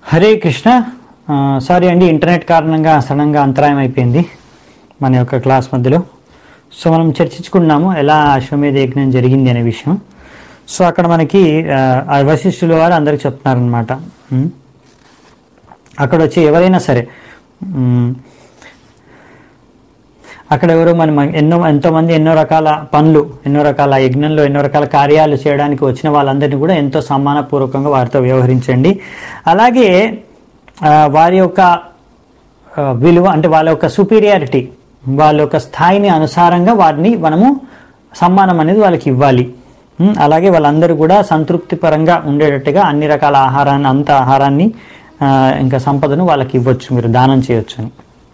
హరే కృష్ణ ఆ, సారీ అండి ఇంటర్నెట్ కారణంగా సడన్గా అంతరాయం అయిపోయింది మన యొక్క క్లాస్ మధ్యలో సో మనం చర్చించుకున్నాము ఎలా అశ్వమేధ యజ్ఞం జరిగింది అనే విషయం సో అక్కడ మనకి ఆ, ఆ వశిష్ఠుల వారు అందరికి చెప్తున్నారనమాట అక్కడ వచ్చి ఎవరైనా సరే ఉమ్, అక్కడ ఎవరో మనం ఎన్నో ఎంతో మంది ఎన్నో రకాల పనులు ఎన్నో రకాల యజ్ఞంలో ఎన్నో రకాల కార్యాలు చేయడానికి వచ్చిన వాళ్ళందరినీ కూడా ఎంతో సమ్మానపూర్వకంగా వారితో వ్యవహరించండి అలాగే ఆ, వారి యొక్క ఆ, విలువ అంటే వాళ్ళ యొక్క సుపీరియారిటీ వాళ్ళ యొక్క స్థాయిని అనుసారంగా వారిని మనము సమ్మానం అనేది వాళ్ళకి ఇవ్వాలి ఉం, అలాగే వాళ్ళందరూ కూడా సంతృప్తి పరంగా ఉండేటట్టుగా అన్ని రకాల ఆహారాన్ని అంత ఆహారాన్ని ఆ, ఇంకా సంపదను వాళ్ళకి ఇవ్వచ్చు మీరు దానం చేయొచ్చు అని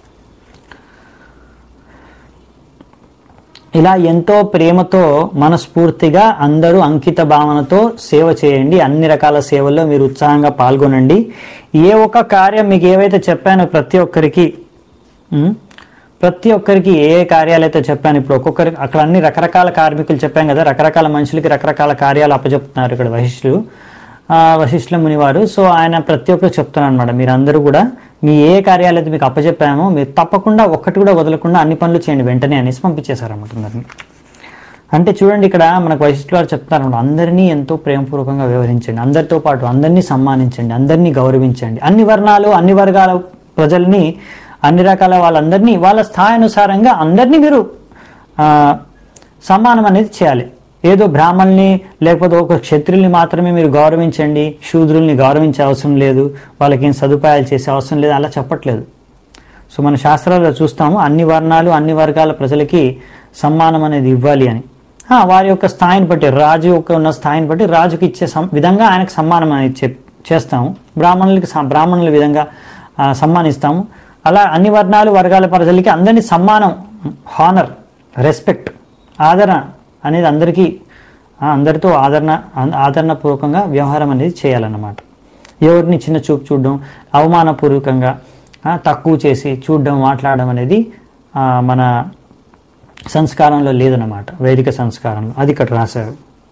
ఇలా ఎంతో ప్రేమతో మనస్ఫూర్తిగా అందరూ అంకిత భావనతో సేవ చేయండి అన్ని రకాల సేవల్లో మీరు ఉత్సాహంగా పాల్గొనండి ఏ ఒక్క కార్యం మీకు ఏవైతే చెప్పానో ప్రతి ఒక్కరికి ఉం? ప్రతి ఒక్కరికి ఏ ఏ కార్యాలు అయితే చెప్పాను ఇప్పుడు ఒక్కొక్కరికి అక్కడ అన్ని రకరకాల కార్మికులు చెప్పాం కదా రకరకాల మనుషులకి రకరకాల కార్యాలు అప్పచెప్తున్నారు ఇక్కడ వశిష్ఠులు ఆ, వశిష్ఠుల మునివారు సో ఆయన ప్రతి ఒక్కరు చెప్తున్నారు అనమాట మీరందరూ కూడా మీ ఏ కార్యాలు అయితే మీకు అప్పచెప్పామో మీరు తప్పకుండా ఒక్కటి కూడా వదలకుండా అన్ని పనులు చేయండి వెంటనే అనేసి పంపించేశారన్నమాట అందరినీ అంటే చూడండి ఇక్కడ మనకు వశిష్ఠులు వారు చెప్తారన్నమాట అందరినీ ఎంతో ప్రేమపూర్వకంగా వ్యవహరించండి అందరితో పాటు అందరినీ సమ్మానించండి అందరినీ గౌరవించండి అన్ని వర్ణాలు అన్ని వర్గాల ప్రజల్ని అన్ని రకాల వాళ్ళందరినీ వాళ్ళ స్థాయి అనుసారంగా అందరినీ మీరు ఆ, సమ్మానం అనేది చేయాలి ఏదో బ్రాహ్మణుల్ని లేకపోతే ఒక క్షత్రుల్ని మాత్రమే మీరు గౌరవించండి శూద్రుల్ని గౌరవించే అవసరం లేదు వాళ్ళకి ఏం సదుపాయాలు చేసే అవసరం లేదు అలా చెప్పట్లేదు సో మన శాస్త్రాల్లో చూస్తాము అన్ని వర్ణాలు అన్ని వర్గాల ప్రజలకి సమ్మానం అనేది ఇవ్వాలి అని ఆ, వారి యొక్క స్థాయిని బట్టి రాజు యొక్క ఉన్న స్థాయిని బట్టి రాజుకి ఇచ్చే సం- విధంగా ఆయనకు సమ్మానం అనేది చెప్ చేస్తాము బ్రాహ్మణులకి స- బ్రాహ్మణుల విధంగా ఆ, సమ్మానిస్తాము అలా అన్ని వర్ణాలు వర్గాల ప్రజలకి అందరినీ సమ్మానం హానర్ రెస్పెక్ట్ ఆదరణ అనేది అందరికీ ఆ, అందరితో ఆదరణ ఆ- ఆదరణపూర్వకంగా వ్యవహారం అనేది చేయాలన్నమాట ఎవరిని చిన్న చూపు చూడడం అవమానపూర్వకంగా ఆ, తక్కువ చేసి చూడడం మాట్లాడడం అనేది ఆ, మన సంస్కారంలో లేదన్నమాట వైదిక సంస్కారంలో అది ఇక్కడ రాశారు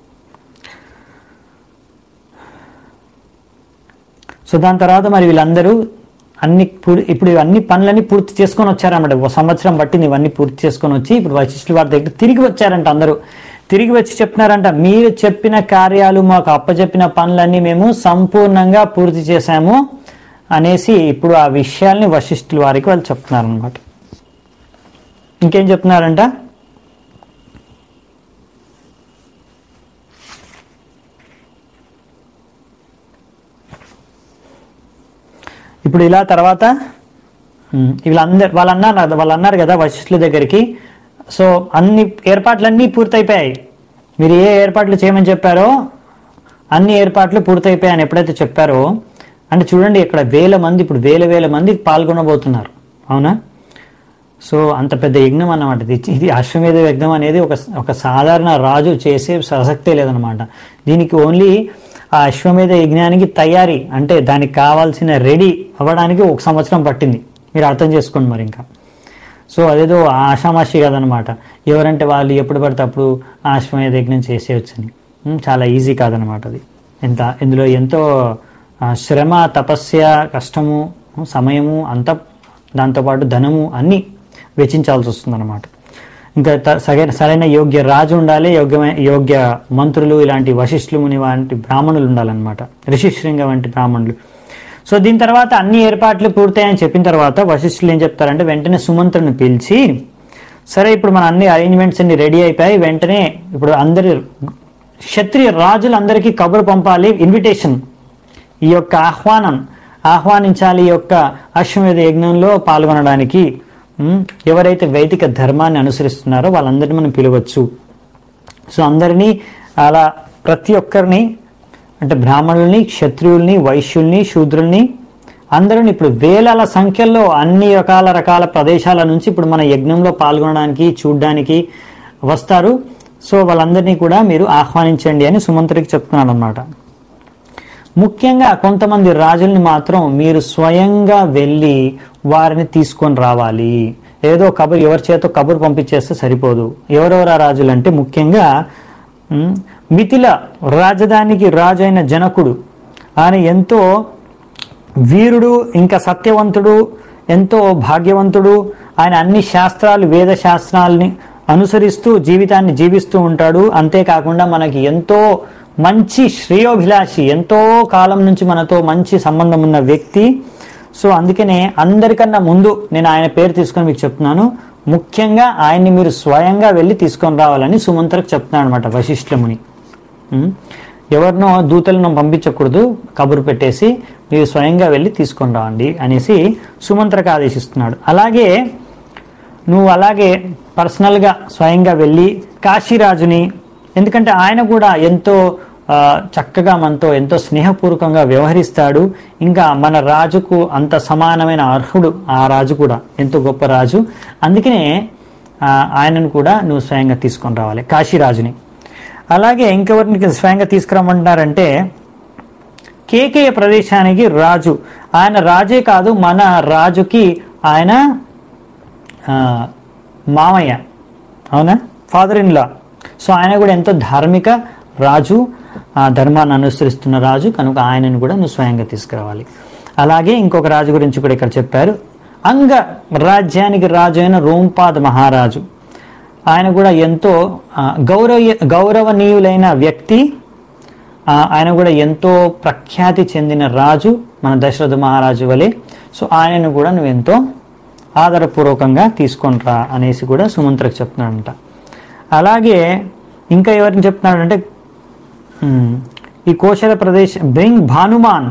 సో దాని తర్వాత మరి వీళ్ళందరూ అన్ని పూర్- ఇప్పుడు ఇవన్నీ పనులన్నీ పూర్తి చేసుకొని వచ్చారన్నమాట ఒక సంవత్సరం బట్టింది ఇవన్నీ పూర్తి చేసుకొని వచ్చి ఇప్పుడు వశిష్ఠుల వారి దగ్గర తిరిగి వచ్చారంట అందరూ తిరిగి వచ్చి చెప్తున్నారంట మీరు చెప్పిన కార్యాలు మాకు అప్పచెప్పిన పనులన్నీ మేము సంపూర్ణంగా పూర్తి చేశాము అనేసి ఇప్పుడు ఆ విషయాల్ని వశిష్ఠుల వారికి వాళ్ళు చెప్తున్నారనమాట ఇంకేం చెప్తున్నారంట ఇప్పుడు ఇలా తర్వాత ఉమ్, వీళ్ళందరు వాళ్ళు అన్నారు కదా వాళ్ళు అన్నారు కదా వశిష్ఠుల దగ్గరికి సో అన్ని ఏర్పాట్లన్నీ పూర్తయిపోయాయి మీరు ఏ ఏర్పాట్లు చేయమని చెప్పారో అన్ని ఏర్పాట్లు పూర్తయిపోయాయని ఎప్పుడైతే చెప్పారో అంటే చూడండి ఇక్కడ వేల మంది ఇప్పుడు వేల వేల మంది పాల్గొనబోతున్నారు అవునా సో అంత పెద్ద యజ్ఞం అన్నమాట ఇది ఇది అశ్వమేధ యజ్ఞం అనేది ఒక ఒక సాధారణ రాజు చేసే ప్రసక్తే లేదనమాట దీనికి ఓన్లీ ఆ అశ్వమేధ యజ్ఞానికి తయారీ అంటే దానికి కావాల్సిన రెడీ అవ్వడానికి ఒక సంవత్సరం పట్టింది మీరు అర్థం చేసుకోండి మరి ఇంకా సో అదేదో ఆషామాషి కాదనమాట ఎవరంటే వాళ్ళు ఎప్పుడు పడితే అప్పుడు ఆ అశ్వమేధ యజ్ఞం చేసేయచ్చని ఉమ్, చాలా ఈజీ కాదనమాట అది ఎంత ఇందులో ఎంతో ఆ, శ్రమ తపస్య కష్టము సమయము అంత దాంతోపాటు ధనము అన్నీ వెచ్చించాల్సి వస్తుందన్నమాట ఇంకా త- సరైన సరైన యోగ్య రాజు ఉండాలి యోగ్యమైన యోగ్య మంత్రులు ఇలాంటి వశిష్ఠులు ముని వంటి బ్రాహ్మణులు ఉండాలన్నమాట ఋషిశృంగ వంటి బ్రాహ్మణులు సో దీని తర్వాత అన్ని ఏర్పాట్లు పూర్తయ్యాయని చెప్పిన తర్వాత వశిష్ఠులు ఏం చెప్తారంటే వెంటనే సుమంత్రుని పిలిచి సరే ఇప్పుడు మన అన్ని అరేంజ్మెంట్స్ అన్ని రెడీ అయిపోయాయి వెంటనే ఇప్పుడు అందరి క్షత్రియ రాజులందరికీ కబురు పంపాలి ఇన్విటేషన్ ఈ యొక్క ఆహ్వానం ఆహ్వానించాలి ఈ యొక్క అశ్వమేధ యజ్ఞంలో పాల్గొనడానికి ఉమ్, ఎవరైతే వైదిక ధర్మాన్ని అనుసరిస్తున్నారో వాళ్ళందరినీ మనం పిలవచ్చు సో అందరినీ అలా ప్రతి ఒక్కరిని అంటే బ్రాహ్మణుల్ని క్షత్రియుల్ని వైశ్యుల్ని శూద్రుల్ని అందరిని ఇప్పుడు వేలాల సంఖ్యలో అన్ని రకాల రకాల ప్రదేశాల నుంచి ఇప్పుడు మన యజ్ఞంలో పాల్గొనడానికి చూడడానికి వస్తారు సో వాళ్ళందరినీ కూడా మీరు ఆహ్వానించండి అని సుమంత్రికి చెప్తున్నాను అనమాట ముఖ్యంగా కొంతమంది రాజుల్ని మాత్రం మీరు స్వయంగా వెళ్ళి వారిని తీసుకొని రావాలి ఏదో కబురు ఎవరి చేతో కబురు పంపించేస్తే సరిపోదు ఎవరెవరు రాజులు అంటే ముఖ్యంగా ఉమ్, మిథిల రాజధానికి రాజు అయిన జనకుడు ఆయన ఎంతో వీరుడు ఇంకా సత్యవంతుడు ఎంతో భాగ్యవంతుడు ఆయన అన్ని శాస్త్రాలు వేద శాస్త్రాలని అనుసరిస్తూ జీవితాన్ని జీవిస్తూ ఉంటాడు అంతేకాకుండా మనకి ఎంతో మంచి శ్రేయోభిలాషి ఎంతో కాలం నుంచి మనతో మంచి సంబంధం ఉన్న వ్యక్తి సో అందుకనే అందరికన్నా ముందు నేను ఆయన పేరు తీసుకొని మీకు చెప్తున్నాను ముఖ్యంగా ఆయన్ని మీరు స్వయంగా వెళ్ళి తీసుకొని రావాలని సుమంత్రకు చెప్తున్నాను అనమాట వశిష్ఠముని ఉం? ఎవరినో దూతలను పంపించకూడదు కబురు పెట్టేసి మీరు స్వయంగా వెళ్ళి తీసుకొని రావండి అనేసి సుమంత్రకు ఆదేశిస్తున్నాడు అలాగే నువ్వు అలాగే పర్సనల్గా స్వయంగా వెళ్ళి కాశీరాజుని ఎందుకంటే ఆయన కూడా ఎంతో ఆ, చక్కగా మనతో ఎంతో స్నేహపూర్వకంగా వ్యవహరిస్తాడు ఇంకా మన రాజుకు అంత సమానమైన అర్హుడు ఆ రాజు కూడా ఎంతో గొప్ప రాజు అందుకనే ఆ, ఆయనను కూడా నువ్వు స్వయంగా తీసుకొని రావాలి కాశీరాజుని అలాగే ఇంకెవరిని స్వయంగా తీసుకురమ్మంటున్నారంటే కేకేయ ప్రదేశానికి రాజు ఆయన రాజే కాదు మన రాజుకి ఆయన ఆ, మామయ్య అవునా ఫాదర్ ఇన్ లా సో ఆయన కూడా ఎంతో ధార్మిక రాజు ఆ ధర్మాన్ని అనుసరిస్తున్న రాజు కనుక ఆయనను కూడా నువ్వు స్వయంగా తీసుకురావాలి అలాగే ఇంకొక రాజు గురించి కూడా ఇక్కడ చెప్పారు అంగ రాజ్యానికి రాజు అయిన రోంపాద్ మహారాజు ఆయన కూడా ఎంతో ఆ, గౌరవ గౌరవనీయులైన వ్యక్తి ఆ, ఆయన కూడా ఎంతో ప్రఖ్యాతి చెందిన రాజు మన దశరథ మహారాజు వలె సో ఆయనను కూడా నువ్వు ఎంతో ఆదరపూర్వకంగా తీసుకొని రా అనేసి కూడా సుమంత్రకు చెప్తున్నాడంట అలాగే ఇంకా ఎవరిని చెప్తున్నాడంటే ఉమ్, ఈ కోశల ప్రదేశ్ బ్రింగ్ భానుమాన్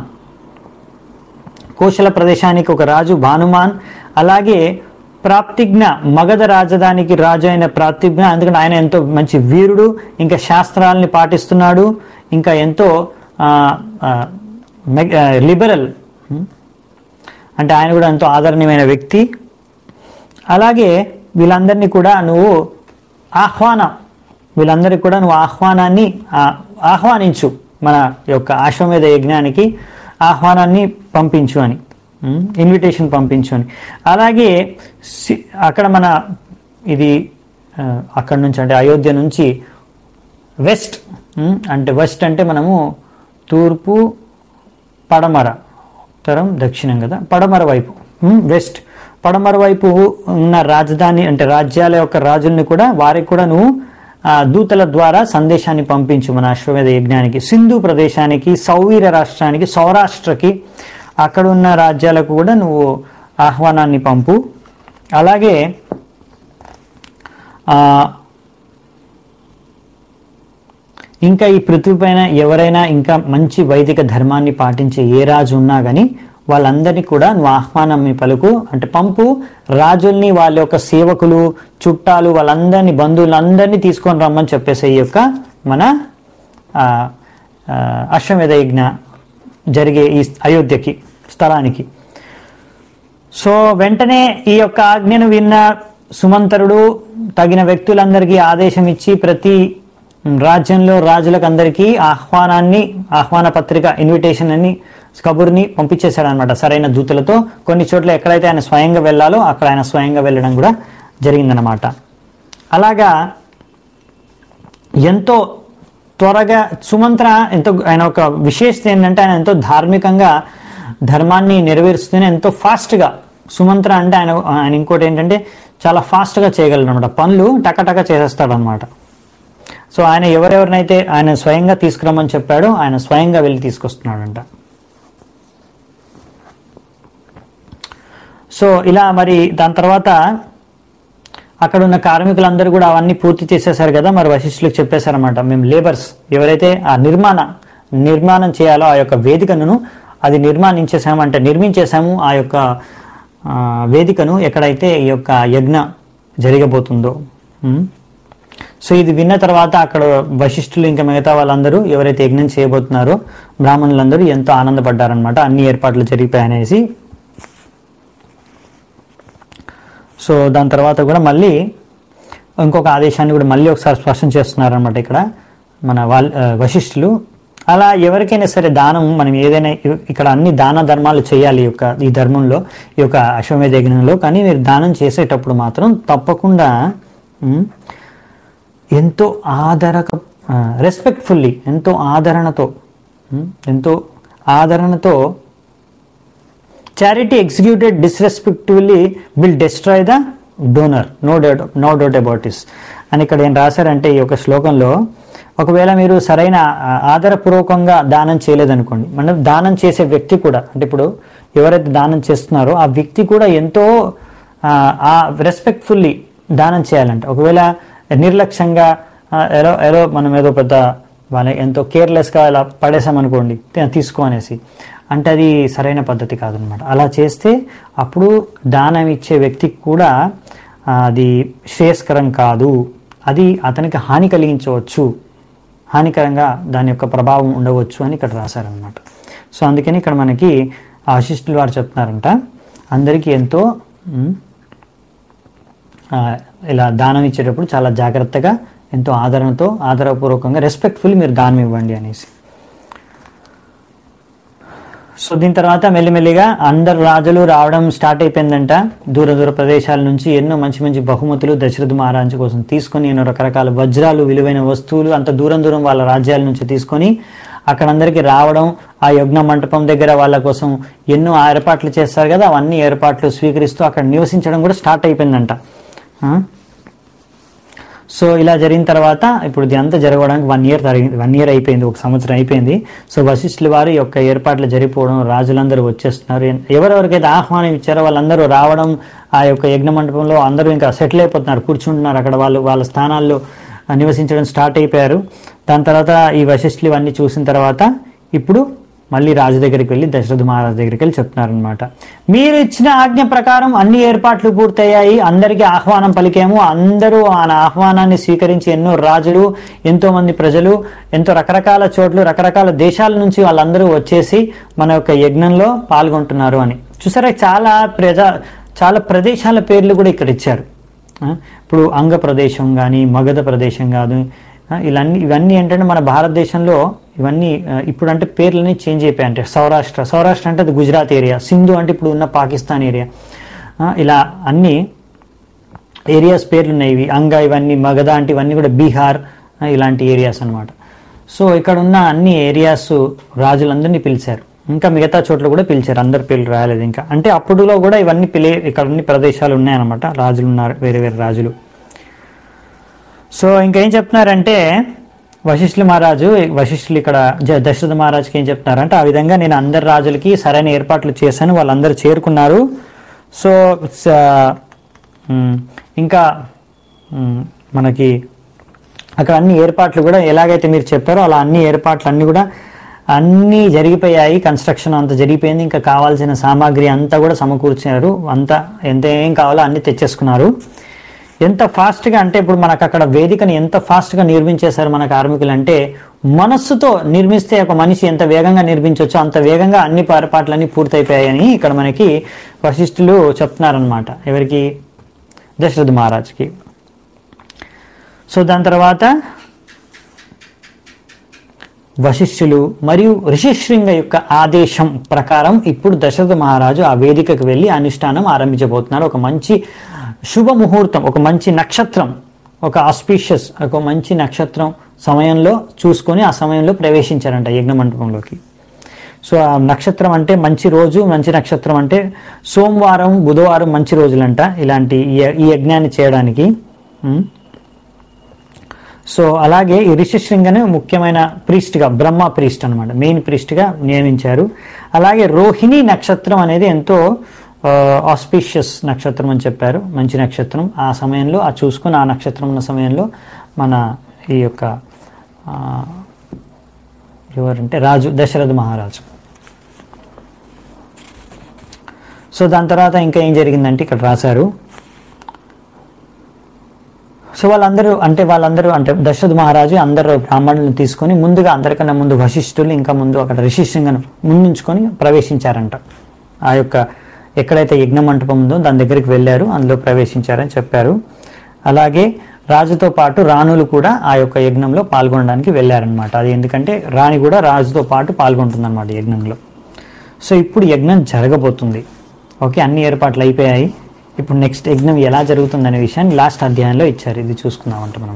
కోశల ప్రదేశానికి ఒక రాజు భానుమాన్ అలాగే ప్రాప్తిజ్ఞ మగధ రాజధానికి రాజు అయిన ప్రాప్తిజ్ఞ ఎందుకంటే ఆయన ఎంతో మంచి వీరుడు ఇంకా శాస్త్రాలని పాటిస్తున్నాడు ఇంకా ఎంతో ఆ, ఆ, మెగ్- ఆ, లిబరల్ ఉమ్, అంటే ఆయన కూడా ఎంతో ఆదరణీయమైన వ్యక్తి అలాగే వీళ్ళందరినీ కూడా నువ్వు ఆహ్వానం వీళ్ళందరికీ కూడా నువ్వు ఆహ్వానాన్ని ఆ, ఆహ్వానించు మన యొక్క ఆశ్వమేధ యజ్ఞానికి ఆహ్వానాన్ని పంపించు అని ఇన్విటేషన్ పంపించు అని అలాగే సి- అక్కడ మన ఇది ఆ, అక్కడ నుంచి అంటే అయోధ్య నుంచి వెస్ట్ ఉమ్, అంటే వెస్ట్ అంటే మనము తూర్పు పడమర ఉత్తరం దక్షిణం కదా పడమర వైపు ఉమ్, వెస్ట్ పడమర వైపు ఉన్న రాజధాని అంటే రాజ్యాల యొక్క రాజుల్ని కూడా వారికి కూడా నువ్వు ఆ, దూతల ద్వారా సందేశాన్ని పంపించు మన అశ్వమేధ యజ్ఞానికి సింధు ప్రదేశానికి సౌవీర రాష్ట్రానికి సౌరాష్ట్రకి అక్కడ ఉన్న రాజ్యాలకు కూడా నువ్వు ఆహ్వానాన్ని పంపు అలాగే ఆ, ఇంకా ఈ పృథ్వీ పైన ఎవరైనా ఇంకా మంచి వైదిక ధర్మాన్ని పాటించే ఏ రాజు ఉన్నా కానీ వాళ్ళందరినీ కూడా నువ్వు ఆహ్వానం పలుకు అంటే పంపు రాజుల్ని వాళ్ళ యొక్క సేవకులు చుట్టాలు వాళ్ళందరినీ బంధువులందరినీ తీసుకొని రమ్మని చెప్పేసి ఈ యొక్క మన ఆ, ఆ, అశ్వమేధ యజ్ఞ జరిగే ఈ అయోధ్యకి స్థలానికి సో వెంటనే ఈ యొక్క ఆజ్ఞను విన్న సుమంతరుడు తగిన వ్యక్తులందరికీ ఆదేశం ఇచ్చి ప్రతి రాజ్యంలో రాజులకు అందరికీ ఆహ్వానాన్ని ఆహ్వాన పత్రిక ఇన్విటేషన్ అని కబుర్ని పంపించేశాడనమాట సరైన దూతలతో కొన్ని చోట్ల ఎక్కడైతే ఆయన స్వయంగా వెళ్ళాలో అక్కడ ఆయన స్వయంగా వెళ్ళడం కూడా జరిగిందనమాట అలాగా ఎంతో త్వరగా సుమంత్ర ఎంతో ఆయన ఒక విశేషత ఏంటంటే ఆయన ఎంతో ధార్మికంగా ధర్మాన్ని నెరవేరుస్తూనే ఎంతో ఫాస్ట్గా సుమంత్ర అంటే ఆయన ఆయన ఇంకోటి ఏంటంటే చాలా ఫాస్ట్గా చేయగలరు అనమాట పనులు టకటక చేసేస్తాడు అనమాట సో ఆయన ఎవరెవరినైతే ఆయన స్వయంగా తీసుకురమ్మని చెప్పాడో ఆయన స్వయంగా వెళ్ళి తీసుకొస్తున్నాడంట సో ఇలా మరి దాని తర్వాత అక్కడ ఉన్న కార్మికులందరూ కూడా అవన్నీ పూర్తి చేసేసారు కదా మరి వశిష్ఠులకు చెప్పేశారన్నమాట మేము లేబర్స్ ఎవరైతే ఆ నిర్మాణ నిర్మాణం చేయాలో ఆ యొక్క వేదికను అది నిర్మాణించేసాము అంటే నిర్మించేసాము ఆ యొక్క ఆ, వేదికను ఎక్కడైతే ఈ యొక్క యజ్ఞ జరగబోతుందో ఉమ్. సో ఇది విన్న తర్వాత అక్కడ వశిష్ఠులు ఇంకా మిగతా వాళ్ళందరూ ఎవరైతే యజ్ఞం చేయబోతున్నారో బ్రాహ్మణులందరూ ఎంతో ఆనందపడ్డారనమాట అన్ని ఏర్పాట్లు జరిగిపోయాయనేసి సో దాని తర్వాత కూడా మళ్ళీ ఇంకొక ఆదేశాన్ని కూడా మళ్ళీ ఒకసారి స్పష్టం చేస్తున్నారనమాట ఇక్కడ మన వాళ్ళ ఆ, వశిష్ఠులు అలా ఎవరికైనా సరే దానం మనం ఏదైనా ఇ- ఇక్కడ అన్ని దాన ధర్మాలు చేయాలి ఈ యొక్క ఈ ధర్మంలో ఈ యొక్క అశ్వమేధ యజ్ఞంలో కానీ మీరు దానం చేసేటప్పుడు మాత్రం తప్పకుండా ఉమ్, ఎంతో ఆదరక రెస్పెక్ట్ఫుల్లీ ఎంతో ఆదరణతో ఉమ్, ఎంతో ఆదరణతో charity executed disrespectfully will destroy the donor no doubt no doubt about is అని ఇక్కడ ఏం రాశారంటే ఈ యొక్క శ్లోకంలో ఒకవేళ మీరు సరైన ఆ, ఆధారపూర్వకంగా దానం చేయలేదనుకోండి మనం దానం చేసే వ్యక్తి కూడా అంటే ఇప్పుడు ఎవరైతే దానం చేస్తున్నారో ఆ వ్యక్తి కూడా ఎంతో ఆ, ఆ రెస్పెక్ట్ఫుల్లీ దానం చేయాలంట ఒకవేళ నిర్లక్ష్యంగా ఆ, ఏదో ఏదో మనం ఏదో పెద్ద వాళ్ళ ఎంతో కేర్లెస్గా ఇలా పడేసామనుకోండి "తే- తీసుకో అనేసి అంటే అది సరైన పద్ధతి కాదనమాట అలా చేస్తే అప్పుడు దానం ఇచ్చే వ్యక్తికి కూడా ఆ, అది శ్రేయస్కరం కాదు అది అతనికి హాని కలిగించవచ్చు హానికరంగా దాని యొక్క ప్రభావం ఉండవచ్చు అని ఇక్కడ రాశారనమాట సో అందుకని ఇక్కడ మనకి ఆశిష్టులు వారు చెప్తున్నారంట అందరికీ ఎంతో ఉమ్, ఆ, ఇలా దానం ఇచ్చేటప్పుడు చాలా జాగ్రత్తగా ఎంతో ఆదరణతో ఆదరపూర్వకంగా రెస్పెక్ట్ఫుల్ మీరు దానం ఇవ్వండి అనేసి సో దీని తర్వాత మెల్లిమెల్లిగా అందరు రాజులు రావడం స్టార్ట్ అయిపోయిందంట దూర దూర ప్రదేశాల నుంచి ఎన్నో మంచి మంచి బహుమతులు దశరథ మహారాజు కోసం తీసుకొని ఎన్నో రకరకాల వజ్రాలు విలువైన వస్తువులు అంత దూరం దూరం వాళ్ళ రాజ్యాల నుంచి తీసుకొని అక్కడ అందరికి రావడం ఆ యజ్ఞ మంటపం దగ్గర వాళ్ళ కోసం ఎన్నో ఏర్పాట్లు చేస్తారు కదా అవన్నీ ఏర్పాట్లు స్వీకరిస్తూ అక్కడ నివసించడం కూడా స్టార్ట్ అయిపోయిందంట ఆ? సో ఇలా జరిగిన తర్వాత ఇప్పుడు ఇది అంతా జరగడానికి వన్ ఇయర్ జరిగింది వన్ ఇయర్ అయిపోయింది ఒక సంవత్సరం అయిపోయింది సో వశిష్ఠుల వారు ఈ యొక్క ఏర్పాట్లు జరిగిపోవడం రాజులందరూ వచ్చేస్తున్నారు ఎవరెవరికైతే ఆహ్వానం ఇచ్చారో వాళ్ళందరూ రావడం ఆ యొక్క యజ్ఞ మండపంలో అందరూ ఇంకా సెటిల్ అయిపోతున్నారు కూర్చుంటున్నారు అక్కడ వాళ్ళు వాళ్ళ స్థానాల్లో ఆ, నివసించడం స్టార్ట్ అయిపోయారు దాని తర్వాత ఈ వశిష్ఠులు ఇవన్నీ చూసిన తర్వాత ఇప్పుడు మళ్ళీ రాజు దగ్గరికి వెళ్ళి దశరథ మహారాజు దగ్గరికి వెళ్ళి చెప్తున్నారనమాట మీరు ఇచ్చిన ఆజ్ఞ ప్రకారం అన్ని ఏర్పాట్లు పూర్తయ్యాయి అందరికీ ఆహ్వానం పలికాము అందరూ ఆ ఆహ్వానాన్ని స్వీకరించి ఎన్నో రాజులు ఎంతో మంది ప్రజలు ఎంతో రకరకాల చోట్ల రకరకాల దేశాల నుంచి వాళ్ళందరూ వచ్చేసి మన యొక్క యజ్ఞంలో పాల్గొంటున్నారు అని చూసారా చాలా ప్రజా చాలా ప్రదేశాల పేర్లు కూడా ఇక్కడ ఇచ్చారు ఆ, ఇప్పుడు అంగ ప్రదేశం కానీ మగధ ప్రదేశం కాదు ఆ, ఇవన్నీ ఇవన్నీ ఏంటంటే మన భారతదేశంలో ఇవన్నీ ఆ, ఇప్పుడు అంటే పేర్లన్నీ చేంజ్ అయిపోయాయి అంటే సౌరాష్ట్ర సౌరాష్ట్ర అంటే అది గుజరాత్ ఏరియా సింధు అంటే ఇప్పుడు ఉన్న పాకిస్తాన్ ఏరియా ఆ, ఇలా అన్ని ఏరియాస్ పేర్లు ఉన్నాయి ఇవి అంగ ఇవన్నీ మగధ అంటే ఇవన్నీ కూడా బీహార్ ఆ, ఇలాంటి ఏరియాస్ అన్నమాట సో ఇక్కడ ఉన్న అన్ని ఏరియాస్ రాజులందరినీ పిలిచారు ఇంకా మిగతా చోట్ల కూడా పిలిచారు అందరి పేర్లు రాయలేదు ఇంకా అంటే అప్పుడులో కూడా ఇవన్నీ పిలే ఇక్కడ అన్ని ప్రదేశాలు ఉన్నాయన్నమాట రాజులు ఉన్నారు వేరే వేరే రాజులు సో ఇంకేం చెప్తున్నారంటే వశిష్ఠులు మహారాజు వశిష్ఠులు ఇక్కడ జ- దశరథ మహారాజుకి ఏం చెప్తున్నారంటే ఆ విధంగా నేను అందరి రాజులకి సరైన ఏర్పాట్లు చేశాను వాళ్ళందరూ చేరుకున్నారు సో స- ఉమ్, ఇంకా ఉమ్, మనకి అక్కడ అన్ని ఏర్పాట్లు కూడా ఎలాగైతే మీరు చెప్పారో అలా అన్ని ఏర్పాట్లు అన్ని కూడా అన్నీ జరిగిపోయాయి కన్స్ట్రక్షన్ అంతా జరిగిపోయింది ఇంకా కావాల్సిన సామాగ్రి అంతా కూడా సమకూర్చారు అంతా ఎంత ఏం కావాలో అన్ని తెచ్చేసుకున్నారు ఎంత ఫాస్ట్గా అంటే ఇప్పుడు మనకు అక్కడ వేదికని ఎంత ఫాస్ట్గా నిర్మించేశారు మన కార్మికులు అంటే మనస్సుతో నిర్మిస్తే ఒక మనిషి ఎంత వేగంగా నిర్మించవచ్చో అంత వేగంగా అన్ని ఏర్పాట్లన్నీ పూర్తయిపోయాయని ఇక్కడ మనకి వశిష్ఠులు చెప్తున్నారనమాట ఎవరికి దశరథ మహారాజ్కి సో దాని తర్వాత వశిష్ఠులు మరియు ఋషిశృంగ యొక్క ఆదేశం ప్రకారం ఇప్పుడు దశరథ మహారాజు ఆ వేదికకు వెళ్ళి అనుష్ఠానం ఆరంభించబోతున్నారు ఒక మంచి శుభ ముహూర్తం ఒక మంచి నక్షత్రం ఒక ఆస్పీషియస్ ఒక మంచి నక్షత్రం సమయంలో చూసుకొని ఆ సమయంలో ప్రవేశించారంట యజ్ఞ మంటపంలోకి సో ఆ నక్షత్రం అంటే మంచి రోజు మంచి నక్షత్రం అంటే సోమవారం బుధవారం మంచి రోజులంట ఇలాంటి ఈ య- ఈ యజ్ఞాన్ని చేయడానికి ఉమ్. సో అలాగే ఈ ఋషిశృంగను ముఖ్యమైన ప్రీస్ట్గా బ్రహ్మ ప్రీస్ట్ అనమాట మెయిన్ ప్రీస్ట్గా నియమించారు అలాగే రోహిణి నక్షత్రం అనేది ఎంతో ఆస్పీషియస్ నక్షత్రం అని చెప్పారు మంచి నక్షత్రం ఆ సమయంలో ఆ చూసుకుని ఆ నక్షత్రం ఉన్న సమయంలో మన ఈ యొక్క ఆ, ఎవరంటే రాజు దశరథ మహారాజు సో దాని తర్వాత ఇంకా ఏం జరిగిందంటే ఇక్కడ రాశారు సో వాళ్ళందరూ అంటే వాళ్ళందరూ అంటే దశరథ మహారాజు అందరూ బ్రాహ్మణులను తీసుకొని ముందుగా అందరికన్నా ముందు వశిష్ఠులు ఇంకా ముందు అక్కడ ఋషిశృంగను ముందుంచుకొని ప్రవేశించారంట ఆ యొక్క ఎక్కడైతే యజ్ఞ మంటపం ఉందో దాని దగ్గరికి వెళ్ళారు అందులో ప్రవేశించారని చెప్పారు అలాగే రాజుతో పాటు రాణులు కూడా ఆ యొక్క యజ్ఞంలో పాల్గొనడానికి వెళ్ళారనమాట అది ఎందుకంటే రాణి కూడా రాజుతో పాటు పాల్గొంటుందన్నమాట యజ్ఞంలో సో ఇప్పుడు యజ్ఞం జరగబోతుంది ఓకే అన్ని ఏర్పాట్లు అయిపోయాయి ఇప్పుడు నెక్స్ట్ యజ్ఞం ఎలా జరుగుతుందనే విషయాన్ని లాస్ట్ అధ్యాయంలో ఇచ్చారు ఇది చూసుకుందామంట మనం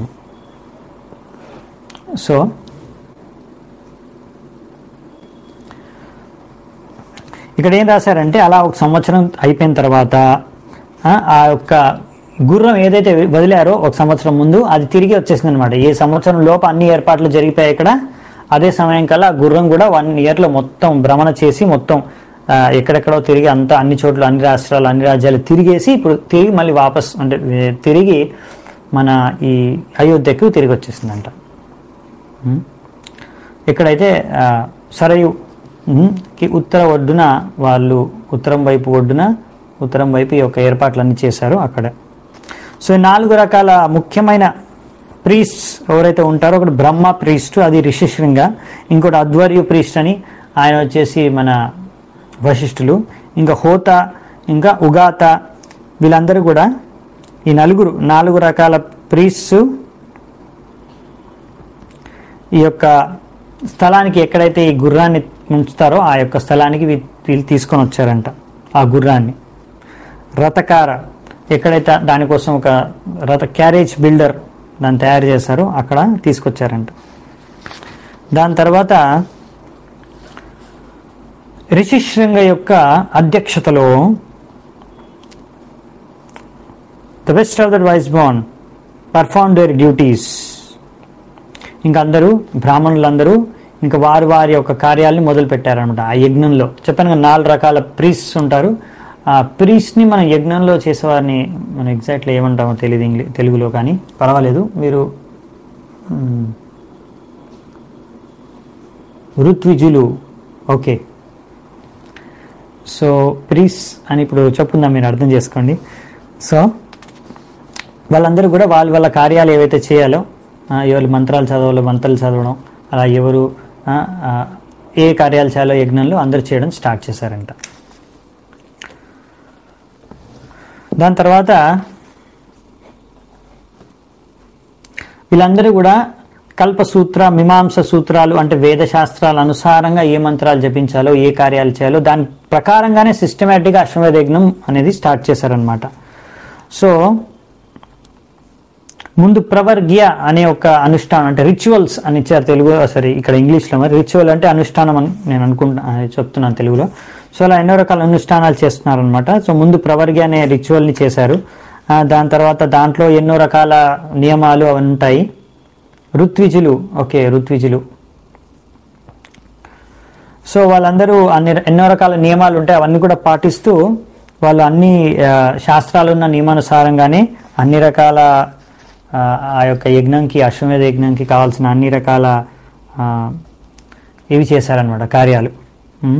సో ఇక్కడ ఏం రాశారంటే అలా ఒక సంవత్సరం అయిపోయిన తర్వాత ఆ, ఆ యొక్క గుర్రం ఏదైతే వదిలారో ఒక సంవత్సరం ముందు అది తిరిగి వచ్చేసింది అనమాట ఏ సంవత్సరం లోపు అన్ని ఏర్పాట్లు జరిగిపోయాయి ఇక్కడ అదే సమయం కల్లా ఆ గుర్రం కూడా వన్ ఇయర్లో మొత్తం భ్రమణ చేసి మొత్తం ఆ, ఎక్కడెక్కడో తిరిగి అంతా అన్ని చోట్ల అన్ని రాష్ట్రాలు అన్ని రాజ్యాలు తిరిగేసి ఇప్పుడు తిరిగి మళ్ళీ వాపస్ అంటే ఏ, తిరిగి మన ఈ అయోధ్యకు తిరిగి వచ్చేసిందంట ఉం? ఇక్కడైతే ఆ, సరయు ఉం, కి ఉత్తర ఒడ్డున వాళ్ళు ఉత్తరం వైపు ఒడ్డున ఉత్తరం వైపు ఈ యొక్క ఏర్పాట్లన్నీ చేశారు అక్కడ సో ఈ నాలుగు రకాల ముఖ్యమైన ప్రీస్ట్ ఎవరైతే ఉంటారో ఒకటి బ్రహ్మ ప్రీస్ట్ అది రిషిశృంగ ఇంకోటి అధ్వర్యు ప్రీస్ట్ అని ఆయన వచ్చేసి మన వశిష్ఠులు ఇంకా హోత ఇంకా ఉగాత వీళ్ళందరూ కూడా ఈ నలుగురు నాలుగు రకాల ప్రీస్ట్స్ ఈ యొక్క స్థలానికి ఎక్కడైతే ఈ గుర్రాన్ని ఉంచుతారో ఆ యొక్క స్థలానికి వీ- వీళ్ళు తీసుకొని వచ్చారంట ఆ గుర్రాన్ని రథకార ఎక్కడైతే దానికోసం ఒక రథ క్యారేజ్ బిల్డర్ దాన్ని తయారు చేశారో అక్కడ తీసుకొచ్చారంట దాని తర్వాత రిషిశృంగ యొక్క అధ్యక్షతలో the best of the wise born perform their duties ఇంకా అందరూ బ్రాహ్మణులందరూ ఇంకా వారి వారి యొక్క కార్యాలని మొదలు పెట్టారనమాట ఆ యజ్ఞంలో చెప్పాను కదా నాలుగు రకాల ప్రీస్ ఉంటారు ఆ ప్రీస్ని మనం యజ్ఞంలో చేసేవారిని మనం ఎగ్జాక్ట్లీ ఏమంటామో తెలియదు ఇంగ్లీ తెలుగులో కానీ పర్వాలేదు మీరు మ్, ఋత్విజులు ఓకే సో ప్రీస్ అని ఇప్పుడు చెప్పుందా మీరు అర్థం చేసుకోండి సో వాళ్ళందరూ కూడా వాళ్ళ వాళ్ళ కార్యాలు ఏవైతే చేయాలో ఆ, ఎవరు మంత్రాలు చదవాలో మంత్రాలు చదవడం అలా ఎవరు ఆ, ఆ, ఏ కార్యాలు చేయాలో యజ్ఞంలో అందరూ చేయడం స్టార్ట్ చేశారంట దాని తర్వాత వీళ్ళందరూ కూడా కల్పసూత్ర మీమాంస సూత్రాలు అంటే వేద శాస్త్రాల అనుసారంగా ఏ మంత్రాలు జపించాలో ఏ కార్యాలు చేయాలో దాని ప్రకారంగానే సిస్టమేటిక్గా అశ్వమేధ యజ్ఞం అనేది స్టార్ట్ చేశారనమాట సో ముందు ప్రవర్గ్య అనే ఒక అనుష్ఠానం అంటే రిచువల్స్ అని ఇచ్చారు తెలుగు సరే ఇక్కడ ఇంగ్లీష్లో మరి రిచువల్ అంటే అనుష్ఠానం అని నేను అనుకుంటా ఆ, చెప్తున్నాను తెలుగులో సో అలా ఎన్నో రకాల అనుష్ఠానాలు చేస్తున్నారనమాట సో ముందు ప్రవర్గ్య అనే రిచువల్ని చేశారు ఆ, దాని తర్వాత దాంట్లో ఎన్నో రకాల నియమాలు అవి ఉంటాయి ఋత్విజులు ఓకే ఋత్విజులు సో వాళ్ళందరూ అన్ని ఎన్నో రకాల నియమాలు ఉంటాయి అవన్నీ కూడా పాటిస్తూ వాళ్ళు అన్ని ఆ, శాస్త్రాలు ఉన్న నియమానుసారంగానే అన్ని రకాల ఆ, ఆ యొక్క యజ్ఞంకి అశ్వమేధ యజ్ఞంకి కావాల్సిన అన్ని రకాల ఆ, ఇవి చేశారనమాట కార్యాలు ఉమ్.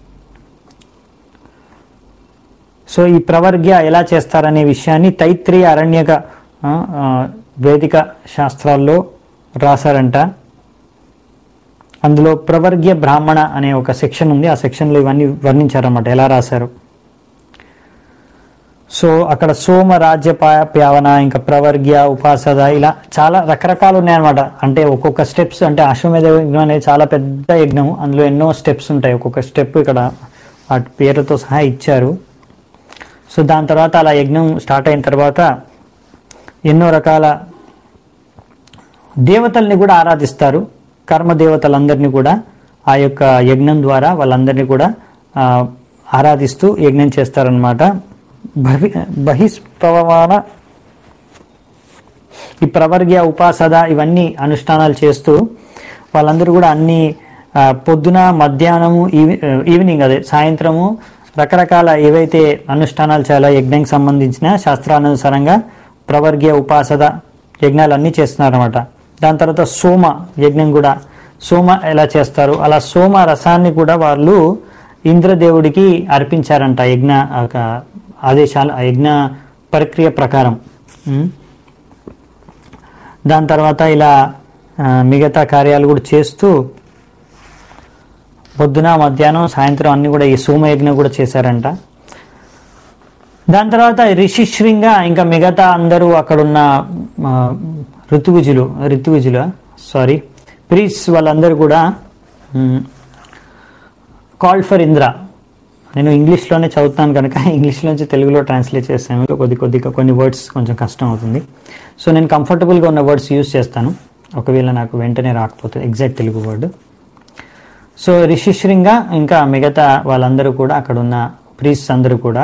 సో ఈ ప్రవర్గ్య ఎలా చేస్తారనే విషయాన్ని తైత్రీయ అరణ్యక ఆ, ఆ, వేదిక శాస్త్రాల్లో రాశారంట అందులో ప్రవర్గ్య బ్రాహ్మణ అనే ఒక సెక్షన్ ఉంది ఆ సెక్షన్లో ఇవన్నీ వర్ణించారన్నమాట ఎలా రాశారు సో అక్కడ సోమ రాజ్య పా- ప్యావన ఇంకా ప్రవర్గ్య ఉపాసద ఇలా చాలా రకరకాలు ఉన్నాయన్నమాట అంటే ఒక్కొక్క స్టెప్స్ అంటే అశ్వమేధ యజ్ఞం అనేది చాలా పెద్ద యజ్ఞం అందులో ఎన్నో స్టెప్స్ ఉంటాయి ఒక్కొక్క స్టెప్ ఇక్కడ వాటి పేర్లతో సహా ఇచ్చారు సో దాని తర్వాత అలా యజ్ఞం స్టార్ట్ అయిన తర్వాత ఎన్నో రకాల దేవతల్ని కూడా ఆరాధిస్తారు కర్మ దేవతలందరినీ కూడా ఆ యొక్క యజ్ఞం ద్వారా వాళ్ళందరినీ కూడా ఆ, ఆరాధిస్తూ యజ్ఞం చేస్తారనమాట బహి బహిష్పవమాన ఈ ప్రవర్గ్య ఉపాసద ఇవన్నీ అనుష్ఠానాలు చేస్తూ వాళ్ళందరూ కూడా అన్ని ఆ, పొద్దున మధ్యాహ్నము ఈవి- ఆ, ఈవినింగ్ అదే సాయంత్రము రకరకాల ఏవైతే అనుష్ఠానాలు చేయాలో యజ్ఞంకి సంబంధించిన శాస్త్రానుసారంగా ప్రవర్గ్య ఉపాసద యజ్ఞాలన్నీ చేస్తున్నారన్నమాట దాని తర్వాత సోమ యజ్ఞం కూడా సోమ ఎలా చేస్తారు అలా సోమ రసాన్ని కూడా వాళ్ళు ఇంద్రదేవుడికి అర్పించారంట యజ్ఞ ఒక ఆదేశాలు ఆ యజ్ఞ ప్రక్రియ ప్రకారం ఉం? దాని తర్వాత ఇలా ఆ, మిగతా కార్యాలు కూడా చేస్తూ పొద్దున మధ్యాహ్నం సాయంత్రం అన్ని కూడా ఈ సోమయజ్ఞం కూడా చేశారంట దాని తర్వాత రిషిశృంగ ఇంకా మిగతా అందరూ అక్కడున్న ఆ, ఋతువిజులు ఋతువిజులు సారీ ప్రీస్ వాళ్ళందరూ కూడా కాల్డ్ ఫర్ ఇంద్ర నేను ఇంగ్లీష్లోనే చదువుతాను కనుక ఇంగ్లీష్లోంచి తెలుగులో ట్రాన్స్లేట్ చేస్తాను కొద్ది కొద్దిగా కొన్ని వర్డ్స్ కొంచెం కష్టం అవుతుంది సో నేను కంఫర్టబుల్గా ఉన్న వర్డ్స్ యూజ్ చేస్తాను ఒకవేళ నాకు వెంటనే రాకపోతే exact Telugu word so Rishyashringa ఇంకా మిగతా వాళ్ళందరూ కూడా అక్కడ ఉన్న ప్రీస్ అందరూ కూడా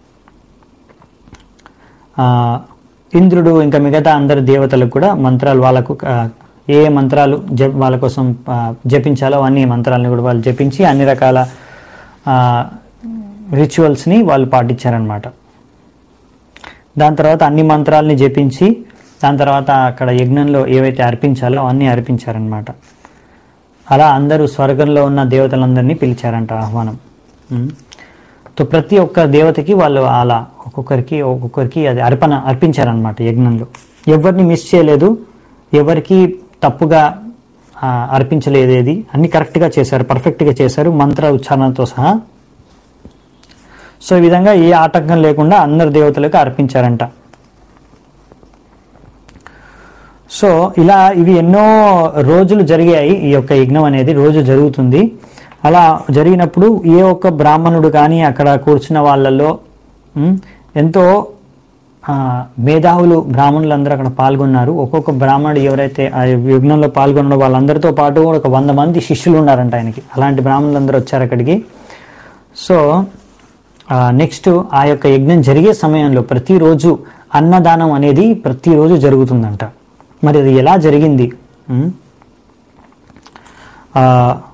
ఆ, ఇంద్రుడు ఇంకా మిగతా అందరు దేవతలకు కూడా మంత్రాలు వాళ్ళకు ఆ, ఏ ఏ మంత్రాలు జప వాళ్ళ కోసం ఆ, జపించాలో అన్ని మంత్రాలను కూడా వాళ్ళు జపించి అన్ని రకాల రిచువల్స్ని వాళ్ళు పాటించారనమాట దాని తర్వాత అన్ని మంత్రాలని జపించి దాని తర్వాత అక్కడ యజ్ఞంలో ఏవైతే అర్పించాలో అన్నీ అర్పించారనమాట అలా అందరూ స్వర్గంలో ఉన్న దేవతలందరినీ పిలిచారంట ఆహ్వానం ఉమ్. సో ప్రతి ఒక్క దేవతకి వాళ్ళు అలా ఒక్కొక్కరికి ఒక్కొక్కరికి అది అర్పణ అర్పించారనమాట యజ్ఞంలో ఎవరిని మిస్ చేయలేదు ఎవరికి తప్పుగా ఆ, అర్పించలేదు ఏది అన్ని కరెక్ట్గా చేశారు పర్ఫెక్ట్గా చేశారు మంత్ర ఉచ్చారణతో సహా సో ఈ విధంగా ఏ ఆటంకం లేకుండా అందరు దేవతలకు అర్పించారంట సో ఇలా ఇవి ఎన్నో రోజులు జరిగాయి ఈ యొక్క యజ్ఞం అనేది రోజు జరుగుతుంది అలా జరిగినప్పుడు ఏ ఒక్క బ్రాహ్మణుడు కానీ అక్కడ కూర్చున్న వాళ్ళల్లో ఉమ్, ఎంతో ఆ, మేధావులు బ్రాహ్మణులందరూ అక్కడ పాల్గొన్నారు ఒక్కొక్క బ్రాహ్మణుడు ఎవరైతే ఆ యజ్ఞంలో పాల్గొన్న వాళ్ళందరితో పాటు కూడా ఒక వంద మంది శిష్యులు ఉన్నారంట ఆయనకి అలాంటి బ్రాహ్మణులందరూ వచ్చారు అక్కడికి సో నెక్స్ట్ ఆ యొక్క యజ్ఞం జరిగే సమయంలో ప్రతిరోజు అన్నదానం అనేది ప్రతిరోజు జరుగుతుందంట మరి అది ఎలా జరిగింది ఉమ్? ఆ,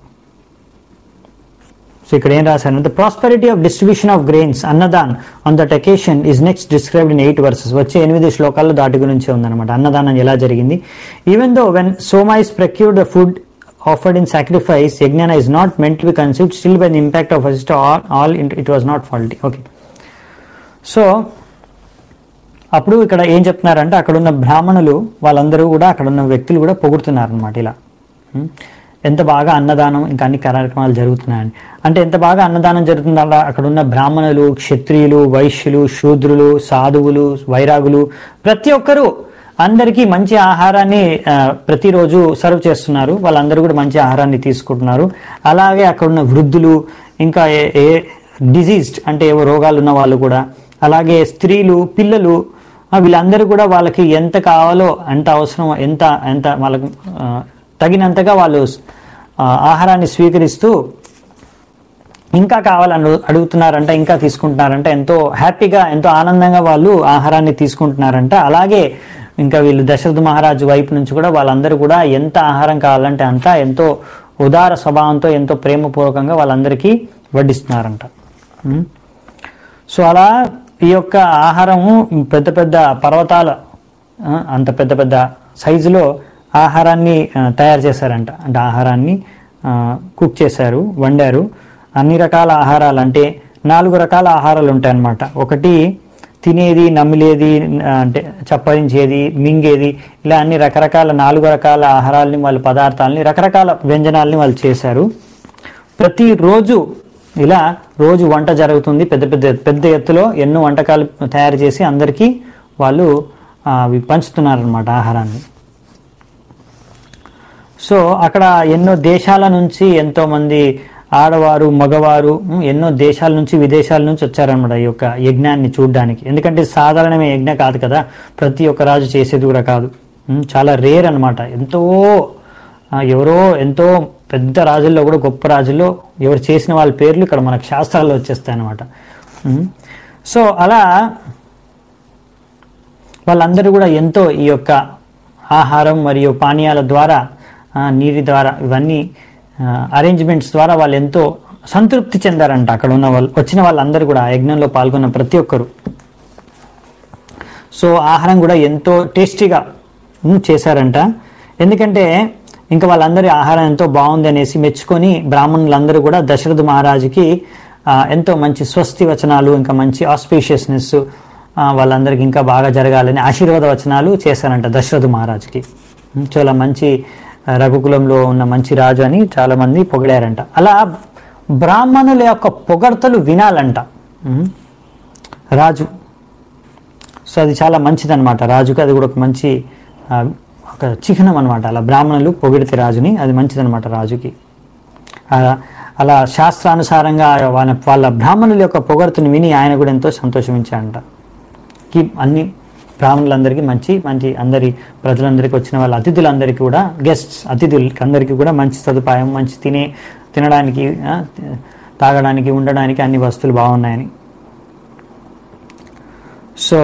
సో ఇక్కడ ఏం రాశారు the prosperity of distribution of grains annadan on that occasion is next described in eight verses వచ్చే ఎనిమిది శ్లోకాల్లో దాటి గురించే ఉందన్నమాట అన్నదానం ఎలా జరిగింది even though when soma is procured the food offered in sacrifice యజ్ఞాన is not meant to be conceived still by the impact of assist all all it was not faulty okay so అప్పుడు ఇక్కడ ఏం చెప్తున్నారంటే అక్కడ ఉన్న బ్రాహ్మణులు వాళ్ళందరూ కూడా అక్కడ ఉన్న వ్యక్తులు కూడా పొగుడుతున్నారు అనమాట ఇలా ఉం? ఎంత బాగా అన్నదానం ఇంకా అన్ని కార్యక్రమాలు జరుగుతున్నాయని అంటే ఎంత బాగా అన్నదానం జరుగుతుందా అక్కడ ఉన్న బ్రాహ్మణులు క్షత్రియులు వైశ్యులు శూద్రులు సాధువులు వైరాగులు ప్రతి ఒక్కరూ అందరికీ మంచి ఆహారాన్ని ఆ, ప్రతిరోజు సర్వ్ చేస్తున్నారు వాళ్ళందరూ కూడా మంచి ఆహారాన్ని తీసుకుంటున్నారు అలాగే అక్కడ ఉన్న వృద్ధులు ఇంకా ఏ- ఏ డిజీజ్డ్ అంటే ఏవో రోగాలు ఉన్న వాళ్ళు కూడా అలాగే స్త్రీలు పిల్లలు ఆ, వీళ్ళందరూ కూడా వాళ్ళకి ఎంత కావాలో ఎంత అవసరం ఎంత ఎంత వాళ్ళకు ఆ, తగినంతగా వాళ్ళు ఆ, ఆహారాన్ని స్వీకరిస్తూ ఇంకా కావాలని అడుగుతున్నారంట ఇంకా తీసుకుంటున్నారంట ఎంతో హ్యాపీగా ఎంతో ఆనందంగా వాళ్ళు ఆహారాన్ని తీసుకుంటున్నారంట అలాగే ఇంకా వీళ్ళు దశరథ మహారాజు వైపు నుంచి కూడా వాళ్ళందరూ కూడా ఎంత ఆహారం కావాలంటే అంత ఎంతో ఉదార స్వభావంతో ఎంతో ప్రేమపూర్వకంగా వాళ్ళందరికీ వడ్డిస్తున్నారంట ఉం? సో అలా ఈ యొక్క ఆహారము పెద్ద పెద్ద పర్వతాల ఆ, అంత పెద్ద పెద్ద సైజులో ఆహారాన్ని ఆ, తయారు చేశారంట అంటే ఆహారాన్ని ఆ, కుక్ చేశారు వండారు అన్ని రకాల ఆహారాలు అంటే నాలుగు రకాల ఆహారాలు ఉంటాయి అన్నమాట ఒకటి తినేది నమిలేది ఆ, అంటే చప్పరించేది మింగేది ఇలా అన్ని రకరకాల నాలుగు రకాల ఆహారాలని వాళ్ళ పదార్థాలని రకరకాల వ్యంజనాలని వాళ్ళు చేశారు ప్రతిరోజు ఇలా రోజు వంట జరుగుతుంది పెద్ద పెద్ద పెద్ద ఎత్తులో ఎన్నో వంటకాలు తయారు చేసి అందరికీ వాళ్ళు ఆ, అవి పంచుతున్నారనమాట ఆహారాన్ని సో అక్కడ ఎన్నో దేశాల నుంచి ఎంతో మంది ఆడవారు మగవారు ఉం, ఎన్నో దేశాల నుంచి విదేశాల నుంచి వచ్చారనమాట ఈ యొక్క యజ్ఞాన్ని చూడడానికి ఎందుకంటే సాధారణమే యజ్ఞ కాదు కదా ప్రతి ఒక్క రాజు చేసేది కూడా కాదు ఉం, చాలా రేర్ అన్నమాట ఎంతో ఆ, ఎవరో ఎంతో పెద్ద రాజుల్లో కూడా గొప్ప రాజుల్లో ఎవరు చేసిన వాళ్ళ పేర్లు ఇక్కడ మనకు శాస్త్రాల్లో వచ్చేస్తాయి అనమాట సో అలా వాళ్ళందరూ కూడా ఎంతో ఈ యొక్క ఆహారం మరియు పానీయాల ద్వారా ఆ, నీటి ద్వారా ఇవన్నీ అరేంజ్మెంట్స్ ద్వారా వాళ్ళు ఎంతో సంతృప్తి చెందారంట అక్కడ ఉన్న వాళ్ళు వచ్చిన వాళ్ళందరూ కూడా ఆ యజ్ఞంలో పాల్గొన్న ప్రతి ఒక్కరు సో ఆహారం కూడా ఎంతో టేస్టీగా ఉమ్, చేశారంట ఎందుకంటే ఇంకా వాళ్ళందరి ఆహారం ఎంతో బాగుంది అనేసి మెచ్చుకొని బ్రాహ్మణులందరూ కూడా దశరథ మహారాజుకి ఆ, ఎంతో మంచి స్వస్తి వచనాలు ఇంకా మంచి ఆస్పీషియస్నెస్ వాళ్ళందరికీ ఇంకా బాగా జరగాలని ఆశీర్వాద వచనాలు చేశారంట దశరథ మహారాజుకి ఉమ్, చాలా మంచి ఆ, రఘుకులంలో ఉన్న మంచి రాజు అని చాలా మంది పొగిడారంట అలా బ్రాహ్మణుల యొక్క పొగడ్తలు వినాలంట ఉమ్, రాజు సో అది చాలా మంచిదన్నమాట రాజుకి అది కూడా ఒక మంచి ఆ, ఒక చిహ్నం అనమాట అలా బ్రాహ్మణులు పొగిడితే రాజుని అది మంచిదన్నమాట రాజుకి ఆ, అలా శాస్త్రానుసారంగా వాళ్ళ వాళ్ళ బ్రాహ్మణుల యొక్క పొగడుతుని విని ఆయన కూడా ఎంతో సంతోషించాడంట కి అన్ని బ్రాహ్మణులందరికీ మంచి మంచి అందరి ప్రజలందరికీ వచ్చిన వాళ్ళ అతిథులందరికీ కూడా గెస్ట్స్ అతిథులకి అందరికీ కూడా మంచి సదుపాయం మంచి తినే తినడానికి ఆ, తాగడానికి ఉండడానికి అన్ని వస్తువులు బాగున్నాయని సో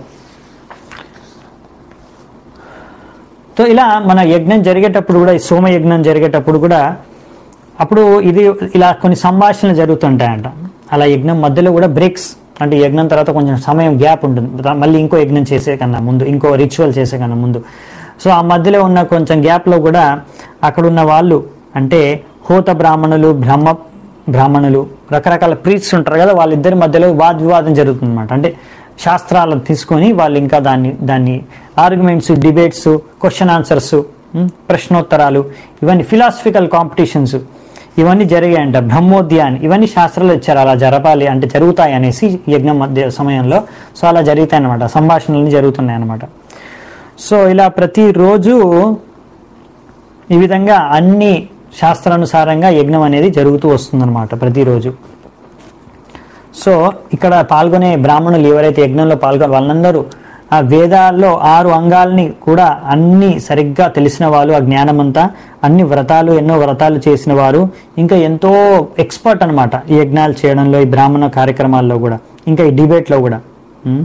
సో ఇలా మన యజ్ఞం జరిగేటప్పుడు కూడా ఈ సోమ యజ్ఞం జరిగేటప్పుడు కూడా అప్పుడు ఇది ఇలా కొన్ని సంభాషణలు జరుగుతుంటాయంట అలా యజ్ఞం మధ్యలో కూడా బ్రేక్స్ అంటే యజ్ఞం తర్వాత కొంచెం సమయం గ్యాప్ ఉంటుంది దా- మళ్ళీ ఇంకో యజ్ఞం చేసే కన్నా ముందు ఇంకో రిచువల్ చేసే కన్నా ముందు సో ఆ మధ్యలో ఉన్న కొంచెం గ్యాప్లో కూడా అక్కడ ఉన్న వాళ్ళు అంటే హోత బ్రాహ్మణులు బ్రహ్మ బ్రాహ్మణులు రకరకాల ప్రీట్స్ ఉంటారు కదా వాళ్ళిద్దరి మధ్యలో వాద్ వివాదం జరుగుతుంది అనమాట అంటే శాస్త్రాలను తీసుకొని వాళ్ళు ఇంకా దాన్ని దాన్ని ఆర్గ్యుమెంట్స్ డిబేట్స్ క్వశ్చన్ ఆన్సర్స్ ప్రశ్నోత్తరాలు ఇవన్నీ ఫిలాసఫికల్ కాంపిటీషన్స్ ఇవన్నీ జరిగాయంట బ్రహ్మోద్యాన్ ఇవన్నీ శాస్త్రాలు ఇచ్చారు అలా జరపాలి అంటే జరుగుతాయి అనేసి యజ్ఞం మధ్య సమయంలో సో అలా జరుగుతాయి అనమాట సంభాషణలు జరుగుతున్నాయి అనమాట సో ఇలా ప్రతిరోజు ఈ విధంగా అన్ని శాస్త్రానుసారంగా యజ్ఞం అనేది జరుగుతూ వస్తుందన్నమాట ప్రతిరోజు సో ఇక్కడ పాల్గొనే బ్రాహ్మణులు ఎవరైతే యజ్ఞంలో పాల్గొన వాళ్ళందరూ ఆ వేదాల్లో ఆరు అంగాల్ని కూడా అన్ని సరిగ్గా తెలిసిన వాళ్ళు ఆ జ్ఞానమంతా అన్ని వ్రతాలు ఎన్నో వ్రతాలు చేసిన వారు ఇంకా ఎంతో ఎక్స్పర్ట్ అనమాట ఈ యజ్ఞాలు చేయడంలో ఈ బ్రాహ్మణ కార్యక్రమాల్లో కూడా ఇంకా ఈ డిబేట్లో కూడా ఉం?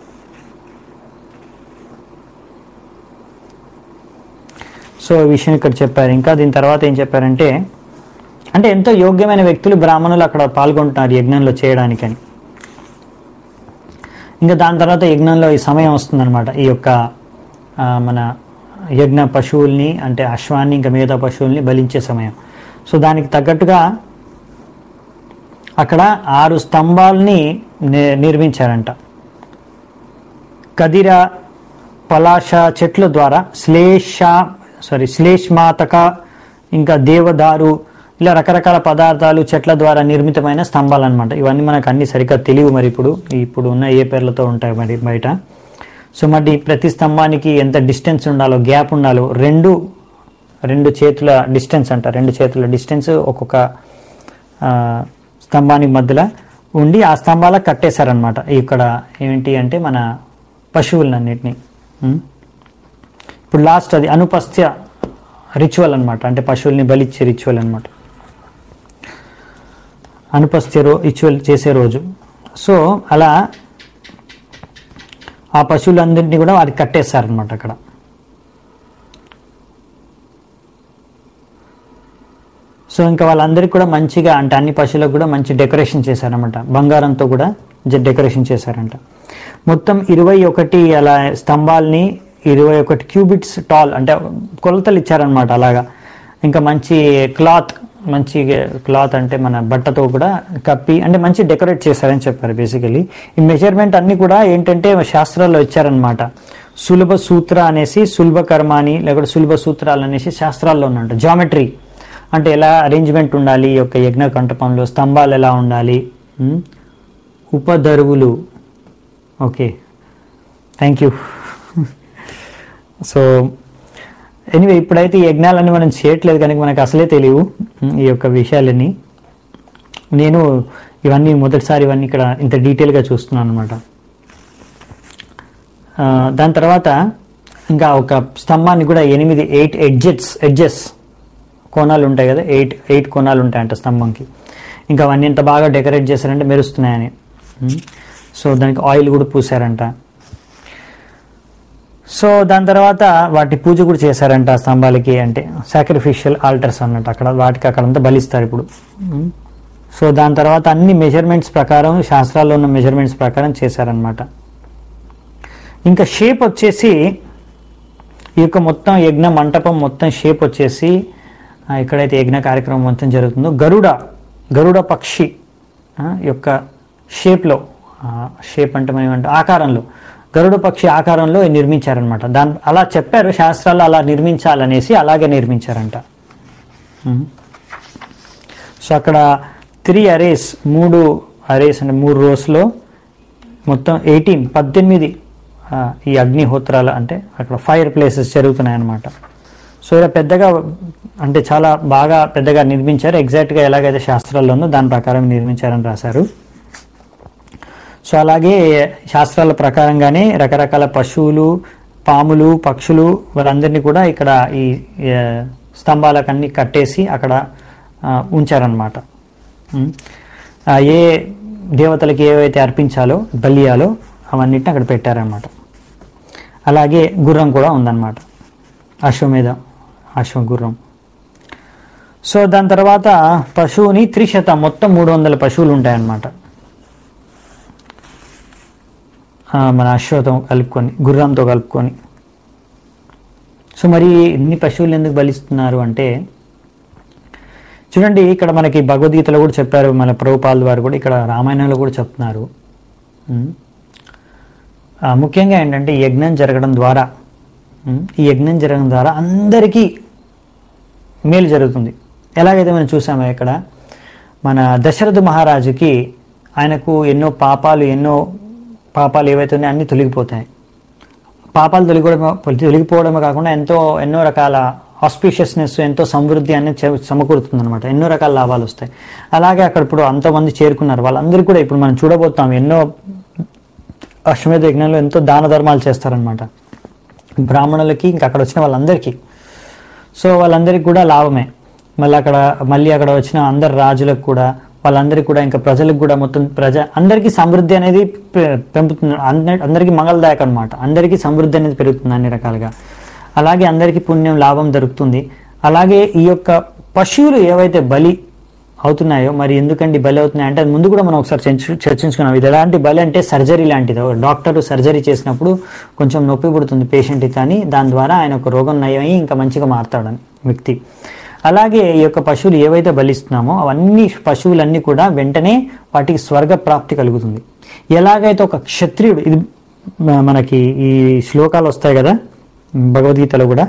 సో ఈ విషయం ఇక్కడ చెప్పారు ఇంకా దీని తర్వాత ఏం చెప్పారంటే అంటే ఎంతో యోగ్యమైన వ్యక్తులు బ్రాహ్మణులు అక్కడ పాల్గొంటున్నారు యజ్ఞంలో చేయడానికని ఇంకా దాని తర్వాత యజ్ఞంలో ఈ సమయం వస్తుందన్నమాట ఈ యొక్క ఆ, మన యజ్ఞ పశువుల్ని అంటే అశ్వాన్ని ఇంకా మిగతా పశువుల్ని బలించే సమయం సో దానికి తగ్గట్టుగా అక్కడ ఆరు స్తంభాలని ని- నిర్మించారంట కదిర పలాష చెట్ల ద్వారా శ్లేష సారీ శ్లేష్మాతక ఇంకా దేవదారు ఇలా రకరకాల పదార్థాలు చెట్ల ద్వారా నిర్మితమైన స్తంభాలు అనమాట ఇవన్నీ మనకు అన్ని సరిగ్గా తెలియవు మరి ఇప్పుడు ఇప్పుడు ఉన్న ఏ పేర్లతో ఉంటాయి మరి బయట సో మరి ప్రతి స్తంభానికి ఎంత డిస్టెన్స్ ఉండాలో గ్యాప్ ఉండాలో రెండు రెండు చేతుల డిస్టెన్స్ అంట రెండు చేతుల డిస్టెన్స్ ఒక్కొక్క ఆ, స్తంభానికి మధ్యలో ఉండి ఆ స్తంభాలకు కట్టేశారనమాట ఇక్కడ ఏంటి అంటే మన పశువులన్నిటిని ఉం? ఇప్పుడు లాస్ట్ అది అనుపస్థ్య రిచువల్ అన్నమాట అంటే పశువుల్ని బలిచ్చే రిచువల్ అన్నమాట అనుపస్థ్య రో రిచువల్ చేసే రోజు సో అలా ఆ పశువులందరినీ కూడా వారికి కట్టేస్తారనమాట అక్కడ సో ఇంకా వాళ్ళందరికీ కూడా మంచిగా అంటే అన్ని పశువులకు కూడా మంచి డెకరేషన్ చేశారనమాట బంగారంతో కూడా జ- డెకరేషన్ చేశారంట మొత్తం ఇరవై ఒకటి అలా స్తంభాల్ని ఇరవై ఒకటి క్యూబిట్స్ టాల్ అంటే కొలతలు ఇచ్చారనమాట అలాగా ఇంకా మంచి క్లాత్ మంచి క్లాత్ అంటే మన బట్టతో కూడా కప్పి అంటే మంచి డెకరేట్ చేశారని చెప్పారు బేసికలీ ఈ మెజర్మెంట్ అన్ని కూడా ఏంటంటే శాస్త్రాల్లో ఇచ్చారనమాట సులభ సూత్ర అనేసి సులభ కర్మ అని లేకపోతే సులభ సూత్రాలు అనేసి శాస్త్రాల్లో ఉన్నట్టు జామెట్రీ అంటే ఎలా అరేంజ్మెంట్ ఉండాలి ఈ యొక్క యజ్ఞ కంటపంలో స్తంభాలు ఎలా ఉండాలి ఉమ్, ఉపదరువులు okay thank you so anyway ఇప్పుడైతే ఈ యజ్ఞాలన్నీ మనం చేయట్లేదు కనుక మనకు అసలే తెలియవు ఉమ్, ఈ యొక్క విషయాలన్నీ నేను ఇవన్నీ మొదటిసారి ఇవన్నీ ఇక్కడ ఇంత డీటెయిల్గా చూస్తున్నాను అనమాట దాని తర్వాత ఇంకా ఒక స్తంభాన్ని కూడా ఎనిమిది ఎయిట్ ఎడ్జెట్స్ ఎడ్జెస్ కోణాలు ఉంటాయి కదా ఎయిట్ ఎయిట్ కోణాలు ఉంటాయంట స్తంభంకి ఇంకా అవన్నీ ఎంత బాగా డెకరేట్ చేశారంటే మెరుస్తున్నాయని ఉమ్. సో దానికి ఆయిల్ కూడా పూసారంట సో దాని తర్వాత వాటి పూజ కూడా చేశారంట ఆ స్తంభాలకి అంటే సాక్రిఫిషియల్ ఆల్టర్స్ అన్నట్టు అక్కడ వాటికి అక్కడంతా బలిస్తారు ఇప్పుడు ఉమ్. సో దాని తర్వాత అన్ని మెజర్మెంట్స్ ప్రకారం శాస్త్రాల్లో ఉన్న మెజర్మెంట్స్ ప్రకారం చేశారనమాట ఇంకా షేప్ వచ్చేసి ఈ యొక్క మొత్తం యజ్ఞ మంటపం మొత్తం షేప్ వచ్చేసి ఆ, ఎక్కడైతే యజ్ఞ కార్యక్రమం మొత్తం జరుగుతుందో గరుడ గరుడ పక్షి ఆ, యొక్క షేప్లో షేప్ అంటే మనం ఏమంటే ఆకారంలో గరుడ పక్షి ఆకారంలో నిర్మించారనమాట దాని అలా చెప్పారు శాస్త్రాలు అలా నిర్మించాలనేసి అలాగే నిర్మించారంట ఉమ్. సో అక్కడ త్రీ అరేస్ మూడు అరేస్ అంటే మూడు రోస్లో మొత్తం ఎయిటీన్ పద్దెనిమిది ఆ, ఈ అగ్నిహోత్రాలు అంటే అక్కడ ఫైర్ ప్లేసెస్ జరుగుతున్నాయి అన్నమాట సో ఇలా పెద్దగా అంటే చాలా బాగా పెద్దగా నిర్మించారు ఎగ్జాక్ట్గా ఎలాగైతే శాస్త్రాల్లో ఉందో దాని ప్రకారం నిర్మించారని రాశారు సో సో అలాగే శాస్త్రాల ప్రకారంగానే రకరకాల పశువులు పాములు పక్షులు వాళ్ళందరినీ కూడా ఇక్కడ ఈ ఆ, స్తంభాలకన్నీ కట్టేసి అక్కడ ఆ, ఉంచారనమాట ఉం. ఆ, ఏ దేవతలకి ఏవైతే అర్పించాలో బలియాలో అవన్నిటిని అక్కడ పెట్టారనమాట అలాగే గుర్రం కూడా ఉందన్నమాట అశ్వమేధ అశ్వ గుర్రం సో దాని తర్వాత పశువుని త్రిశత మొత్తం మూడు వందల పశువులు ఉంటాయన్నమాట ఆ, మన అశ్వతో కలుపుకొని గుర్రంతో కలుపుకొని సో మరి ఇన్ని పశువులు ఎందుకు బలిస్తున్నారు అంటే చూడండి ఇక్కడ మనకి భగవద్గీతలో కూడా చెప్పారు మన ప్రభుపాల్ వారు కూడా ఇక్కడ రామాయణంలో కూడా చెప్తున్నారు ఉం. ఆ, ముఖ్యంగా ఏంటంటే ఈ యజ్ఞం జరగడం ద్వారా ఉం, ఈ యజ్ఞం జరగడం ద్వారా అందరికీ మేలు జరుగుతుంది ఎలాగైతే మనం చూసామో ఇక్కడ మన దశరథ మహారాజుకి ఆయనకు ఎన్నో పాపాలు ఎన్నో పాపాలు ఏవైతే ఉన్నాయో అన్నీ తొలగిపోతాయి పాపాలు తొలగిపోవడమే తొలగిపోవడమే కాకుండా ఎంతో ఎన్నో రకాల ఆస్పీషియస్నెస్ ఎంతో సమృద్ధి అనేది చే- సమకూరుతుంది అనమాట ఎన్నో రకాల లాభాలు వస్తాయి అలాగే అక్కడ ఇప్పుడు అంతమంది చేరుకున్నారు వాళ్ళందరూ కూడా ఇప్పుడు మనం చూడబోతాం ఎన్నో అశ్వమేధ యజ్ఞంలో ఎంతో దాన ధర్మాలు చేస్తారనమాట బ్రాహ్మణులకి ఇంకా అక్కడ వచ్చిన వాళ్ళందరికీ సో వాళ్ళందరికీ కూడా లాభమే మళ్ళీ అక్కడ మళ్ళీ అక్కడ వచ్చిన అందరు రాజులకు కూడా వాళ్ళందరికీ కూడా ఇంకా ప్రజలకు కూడా మొత్తం ప్రజ అందరికీ సమృద్ధి అనేది పె- పెంపుతుంది అందరి అందరికీ మంగళదాయకం అనమాట అందరికీ సమృద్ధి అనేది పెరుగుతుంది అన్ని రకాలుగా అలాగే అందరికీ పుణ్యం లాభం దొరుకుతుంది అలాగే ఈ యొక్క పశువులు ఏవైతే బలి అవుతున్నాయో మరి ఎందుకండి బలి అవుతున్నాయి అంటే అది ముందు కూడా మనం ఒకసారి చర్చ- చర్చించుకున్నాం ఇది ఎలాంటి బలి అంటే సర్జరీ లాంటిది ఒక డాక్టర్ సర్జరీ చేసినప్పుడు కొంచెం నొప్పి పుడుతుంది పేషెంట్కి కానీ దాని ద్వారా ఆయన ఒక రోగం నయమై ఇంకా మంచిగా మారుతాడని వ్యక్తి అలాగే ఈ యొక్క పశువులు ఏవైతే బలిస్తున్నామో అవన్నీ పశువులన్నీ కూడా వెంటనే వాటికి స్వర్గ ప్రాప్తి కలుగుతుంది ఎలాగైతే ఒక క్షత్రియుడు ఇది మ- మనకి ఈ శ్లోకాలు వస్తాయి కదా భగవద్గీతలో కూడా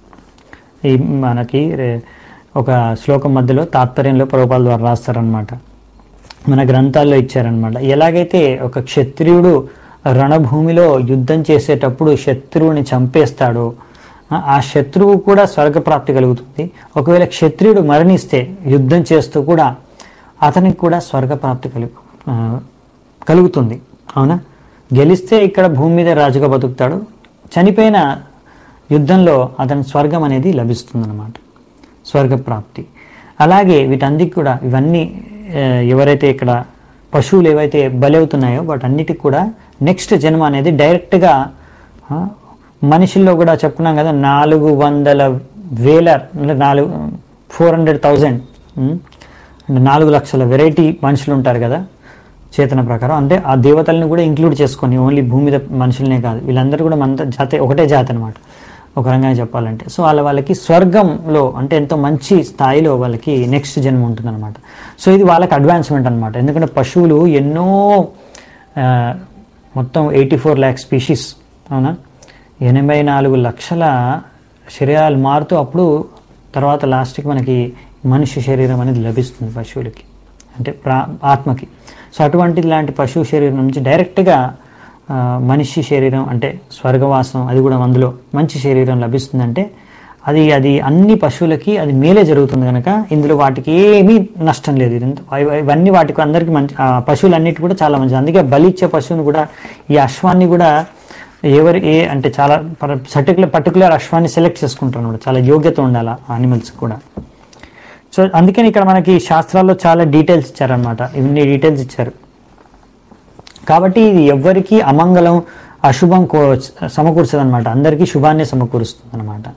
ఈ మనకి రే- ఒక శ్లోకం మధ్యలో తాత్పర్యంలో ప్రభుపాల ద్వారా రాస్తారనమాట మన గ్రంథాల్లో ఇచ్చారనమాట ఎలాగైతే ఒక క్షత్రియుడు రణభూమిలో యుద్ధం చేసేటప్పుడు శత్రువుని చంపేస్తాడో ఆ- ఆ శత్రువు కూడా స్వర్గప్రాప్తి కలుగుతుంది ఒకవేళ క్షత్రియుడు మరణిస్తే యుద్ధం చేస్తూ కూడా అతనికి కూడా స్వర్గప్రాప్తి కలుగు ఆ, కలుగుతుంది అవునా గెలిస్తే ఇక్కడ భూమి మీద రాజుగా బతుకుతాడు చనిపోయిన యుద్ధంలో అతని స్వర్గం అనేది లభిస్తుందన్నమాట స్వర్గప్రాప్తి అలాగే వీటన్నిటికి కూడా ఇవన్నీ ఆ, ఎవరైతే ఇక్కడ పశువులు ఏవైతే బలి అవుతున్నాయో వాటన్నిటికి కూడా నెక్స్ట్ జన్మ అనేది డైరెక్ట్గా ఆ, మనుషుల్లో కూడా చెప్పుకున్నాం కదా నాలుగు వందల వేల అంటే నాలుగు ఫోర్ హండ్రెడ్ థౌజండ్ అంటే నాలుగు లక్షల వెరైటీ మనుషులు ఉంటారు కదా చేతన ప్రకారం అంటే ఆ దేవతల్ని కూడా ఇంక్లూడ్ చేసుకొని ఓన్లీ భూమి మీద మనుషులనే కాదు వీళ్ళందరూ కూడా మన జాతి ఒకటే జాతి అనమాట ఒక రంగానే చెప్పాలంటే సో వాళ్ళ వాళ్ళకి స్వర్గంలో అంటే ఎంతో మంచి స్థాయిలో వాళ్ళకి నెక్స్ట్ జన్మ ఉంటుందన్నమాట సో ఇది వాళ్ళకి అడ్వాన్స్మెంట్ అనమాట ఎందుకంటే పశువులు ఎన్నో ఆ, మొత్తం ఎయిటీ ఫోర్ ల్యాక్ స్పీషీస్ అవునా ఎనభై నాలుగు లక్షల శరీరాలు మారుతూ అప్పుడు తర్వాత లాస్ట్కి మనకి మనిషి శరీరం అనేది లభిస్తుంది పశువులకి అంటే ప్రా ఆత్మకి సో అటువంటి లాంటి పశువు శరీరం నుంచి డైరెక్ట్గా ఆ, మనిషి శరీరం అంటే స్వర్గవాసం అది కూడా అందులో మంచి శరీరం లభిస్తుందంటే అది అది అన్ని పశువులకి అది మేలే జరుగుతుంది కనుక ఇందులో వాటికి ఏమీ నష్టం లేదు ఇది ఇవ- ఇవన్నీ వాటికి అందరికీ మంచి ఆ పశువులన్నిటి కూడా చాలా మంచిది అందుకే బలి ఇచ్చే పశువుని కూడా ఈ అశ్వాన్ని కూడా ఎవరు ఏ అంటే చాలా పర్టికులర్ పర్టికులర్ అశ్వాన్ని సెలెక్ట్ చేసుకుంటారు చాలా యోగ్యత ఉండాలి అనిమల్స్ కూడా సో అందుకని ఇక్కడ మనకి శాస్త్రాల్లో చాలా డీటెయిల్స్ ఇచ్చారనమాట ఇన్ని డీటెయిల్స్ ఇచ్చారు కాబట్టి ఇది ఎవ్వరికి అమంగళం అశుభం కో సమకూర్చదు అనమాట అందరికీ శుభాన్ని సమకూరుస్తుంది అనమాట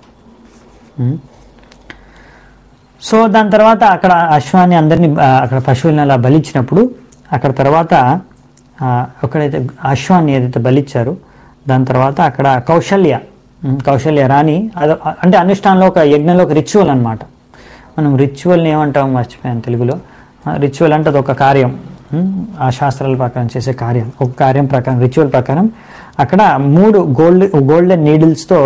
సో దాని తర్వాత అక్కడ అశ్వాన్ని అందరినీ ఆ, అక్కడ పశువులను అలా బలిచ్చినప్పుడు అక్కడ తర్వాత ఆ, ఎక్కడైతే అశ్వాన్ని ఏదైతే బలిచ్చారో దాని తర్వాత అక్కడ కౌశల్య ఉమ్, కౌశల్య రాణి అది అంటే అనుష్ఠానంలో ఒక యజ్ఞంలో ఒక రిచువల్ అనమాట మనం రిచువల్ని ఏమంటాం మర్చిపోయాను తెలుగులో రిచువల్ అంటే అది ఒక కార్యం ఉమ్, ఆ శాస్త్రాల ప్రకారం చేసే కార్యం ఒక కార్యం ప్రకారం రిచువల్ ప్రకారం అక్కడ మూడు గోల్డ్ గోల్డెన్ నీడిల్స్తో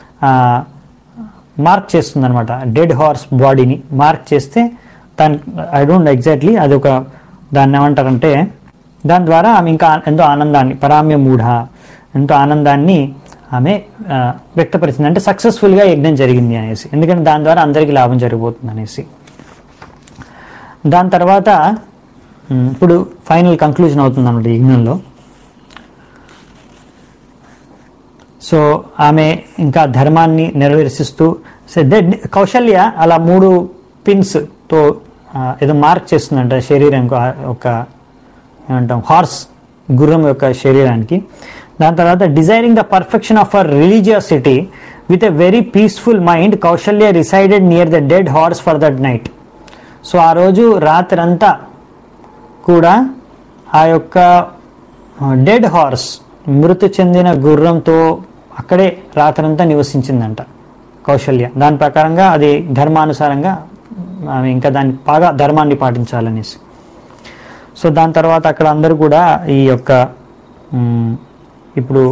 మార్క్ చేస్తుంది అనమాట డెడ్ హార్స్ బాడీని మార్క్ చేస్తే దాని ఐ డోంట్ ఎగ్జాక్ట్లీ అది ఒక దాన్ని ఏమంటారంటే దాని ద్వారా ఆమె ఇంకా ఎంతో ఆనందాన్ని పరామ్య మూఢ ఎంతో ఆనందాన్ని ఆమె ఆ, వ్యక్తపరిచింది అంటే సక్సెస్ఫుల్గా యజ్ఞం జరిగింది అనేసి ఎందుకంటే దాని ద్వారా అందరికీ లాభం జరిగిపోతుంది అనేసి దాని తర్వాత ఉమ్, ఇప్పుడు ఫైనల్ కంక్లూజన్ అవుతుంది అన్నమాట ఈ యజ్ఞంలో సో ఆమె ఇంకా ధర్మాన్ని నెరవేర్చిస్తూ సో దే- కౌశల్య అలా మూడు పిన్స్తో ఏదో మార్క్ చేస్తుందంట శరీరం ఒక ఏమంటాం హార్స్ గుర్రం యొక్క శరీరానికి దాని తర్వాత desiring the perfection of our religiosity with a very peaceful mind Kausalya resided near the dead horse for that night so ఆ రోజు రాత్రంతా కూడా ఆ యొక్క డెడ్ హార్స్ మృతి చెందిన గుర్రంతో అక్కడే రాత్రంతా నివసించిందంట కౌశల్య దాని ప్రకారంగా అది ధర్మానుసారంగా ఆమె ఇంకా దాన్ని బాగా ధర్మాన్ని పాటించాలనేసి సో దాని తర్వాత అక్కడ అందరూ కూడా ఈ యొక్క మ్, ఇప్పుడు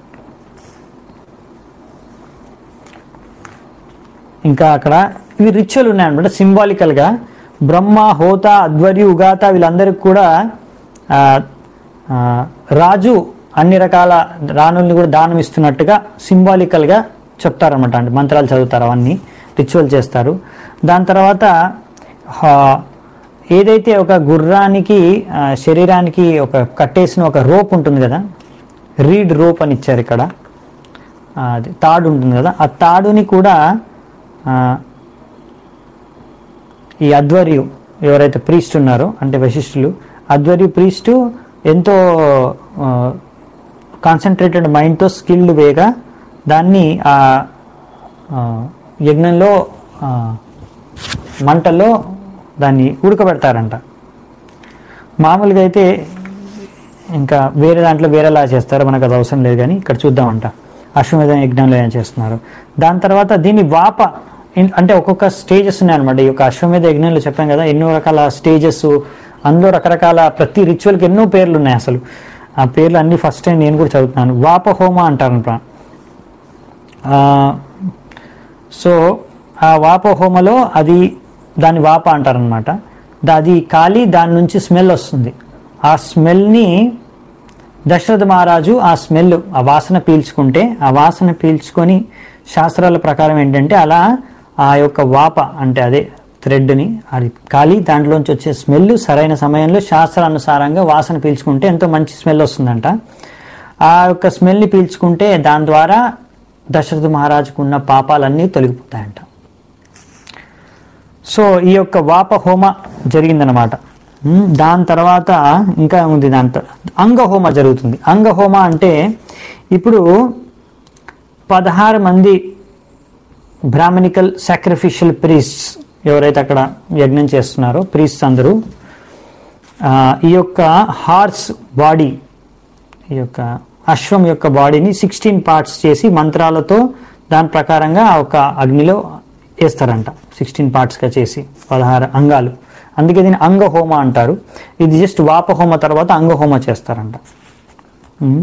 ఇంకా అక్కడ ఇవి రిచువల్ ఉన్నాయన్నమాట సింబాలికల్గా బ్రహ్మ హోత అధ్వర్యు ఉగాత వీళ్ళందరికీ కూడా ఆ, ఆ, రాజు అన్ని రకాల రాణుల్ని కూడా దానం ఇస్తున్నట్టుగా సింబాలికల్గా చెప్తారనమాట అంటే మంత్రాలు చదువుతారు అవన్నీ రిచువల్ చేస్తారు దాని తర్వాత ఆ, ఏదైతే ఒక గుర్రానికి ఆ, శరీరానికి ఒక కట్టేసిన ఒక రోప్ ఉంటుంది కదా రీడ్ రోప్ అని ఇచ్చారు ఇక్కడ ఆ, అది తాడు ఉంటుంది కదా ఆ తాడుని కూడా ఆ, ఈ అధ్వర్యు ఎవరైతే ప్రీస్ట్ ఉన్నారో అంటే వశిష్ఠులు అధ్వర్యు ప్రీస్టు ఎంతో కాన్సన్ట్రేటెడ్ మైండ్తో స్కిల్డ్ వేగా దాన్ని ఆ ఆ, యజ్ఞంలో ఆ, మంటల్లో దాన్ని ఉడకబెడతారంట మామూలుగా అయితే ఇంకా వేరే దాంట్లో వేరేలా చేస్తారు మనకు అది అవసరం లేదు కానీ ఇక్కడ చూద్దామంట అశ్వమేధ యజ్ఞంలో ఏం చేస్తున్నారు దాని తర్వాత దీన్ని వాప ఇన్- అంటే ఒక్కొక్క స్టేజెస్ ఉన్నాయన్నమాట ఈ యొక్క అశ్వమేధ యజ్ఞంలో చెప్పాం కదా ఎన్నో రకాల స్టేజెస్ అందులో రకరకాల ప్రతి రిచువల్కి ఎన్నో పేర్లు ఉన్నాయి అసలు ఆ పేర్లు అన్ని ఫస్ట్ టైం నేను కూడా చదువుతున్నాను వాప హోమ అంటారనమాట ఆ, సో ఆ వాప హోమలో అది దాని వాప అంటారనమాట అది కాలి దాని నుంచి స్మెల్ వస్తుంది ఆ స్మెల్ని దశరథ మహారాజు ఆ స్మెల్ ఆ వాసన పీల్చుకుంటే ఆ వాసన పీల్చుకొని శాస్త్రాల ప్రకారం ఏంటంటే అలా ఆ యొక్క వాప అంటే అదే థ్రెడ్ని అది కాలి దాంట్లోంచి వచ్చే స్మెల్ సరైన సమయంలో శాస్త్రానుసారంగా వాసన పీల్చుకుంటే ఎంతో మంచి స్మెల్ వస్తుందంట ఆ యొక్క స్మెల్ని పీల్చుకుంటే దాని ద్వారా దశరథ మహారాజుకు ఉన్న పాపాలన్నీ తొలగిపోతాయంట సో ఈ యొక్క వాప హోమ జరిగిందనమాట ఉమ్, దాని తర్వాత ఇంకా ఉంది దాంతో అంగహోమ జరుగుతుంది అంగహోమ అంటే ఇప్పుడు పదహారు మంది బ్రాహ్మణికల్ సాక్రిఫిషియల్ ప్రీస్ట్స్ ఎవరైతే అక్కడ యజ్ఞం చేస్తున్నారో ప్రీస్ట్స్ అందరూ ఆ, ఈ యొక్క హార్స్ బాడీ ఈ యొక్క అశ్వం యొక్క బాడీని సిక్స్టీన్ పార్ట్స్ చేసి మంత్రాలతో దాని ప్రకారంగా ఆ ఒక అగ్నిలో వేస్తారంట సిక్స్టీన్ పార్ట్స్గా చేసి పదహారు అంగాలు అందుకే దీన్ని అంగహోమ అంటారు ఇది జస్ట్ వాపహోమ తర్వాత అంగహోమ చేస్తారంట ఉమ్.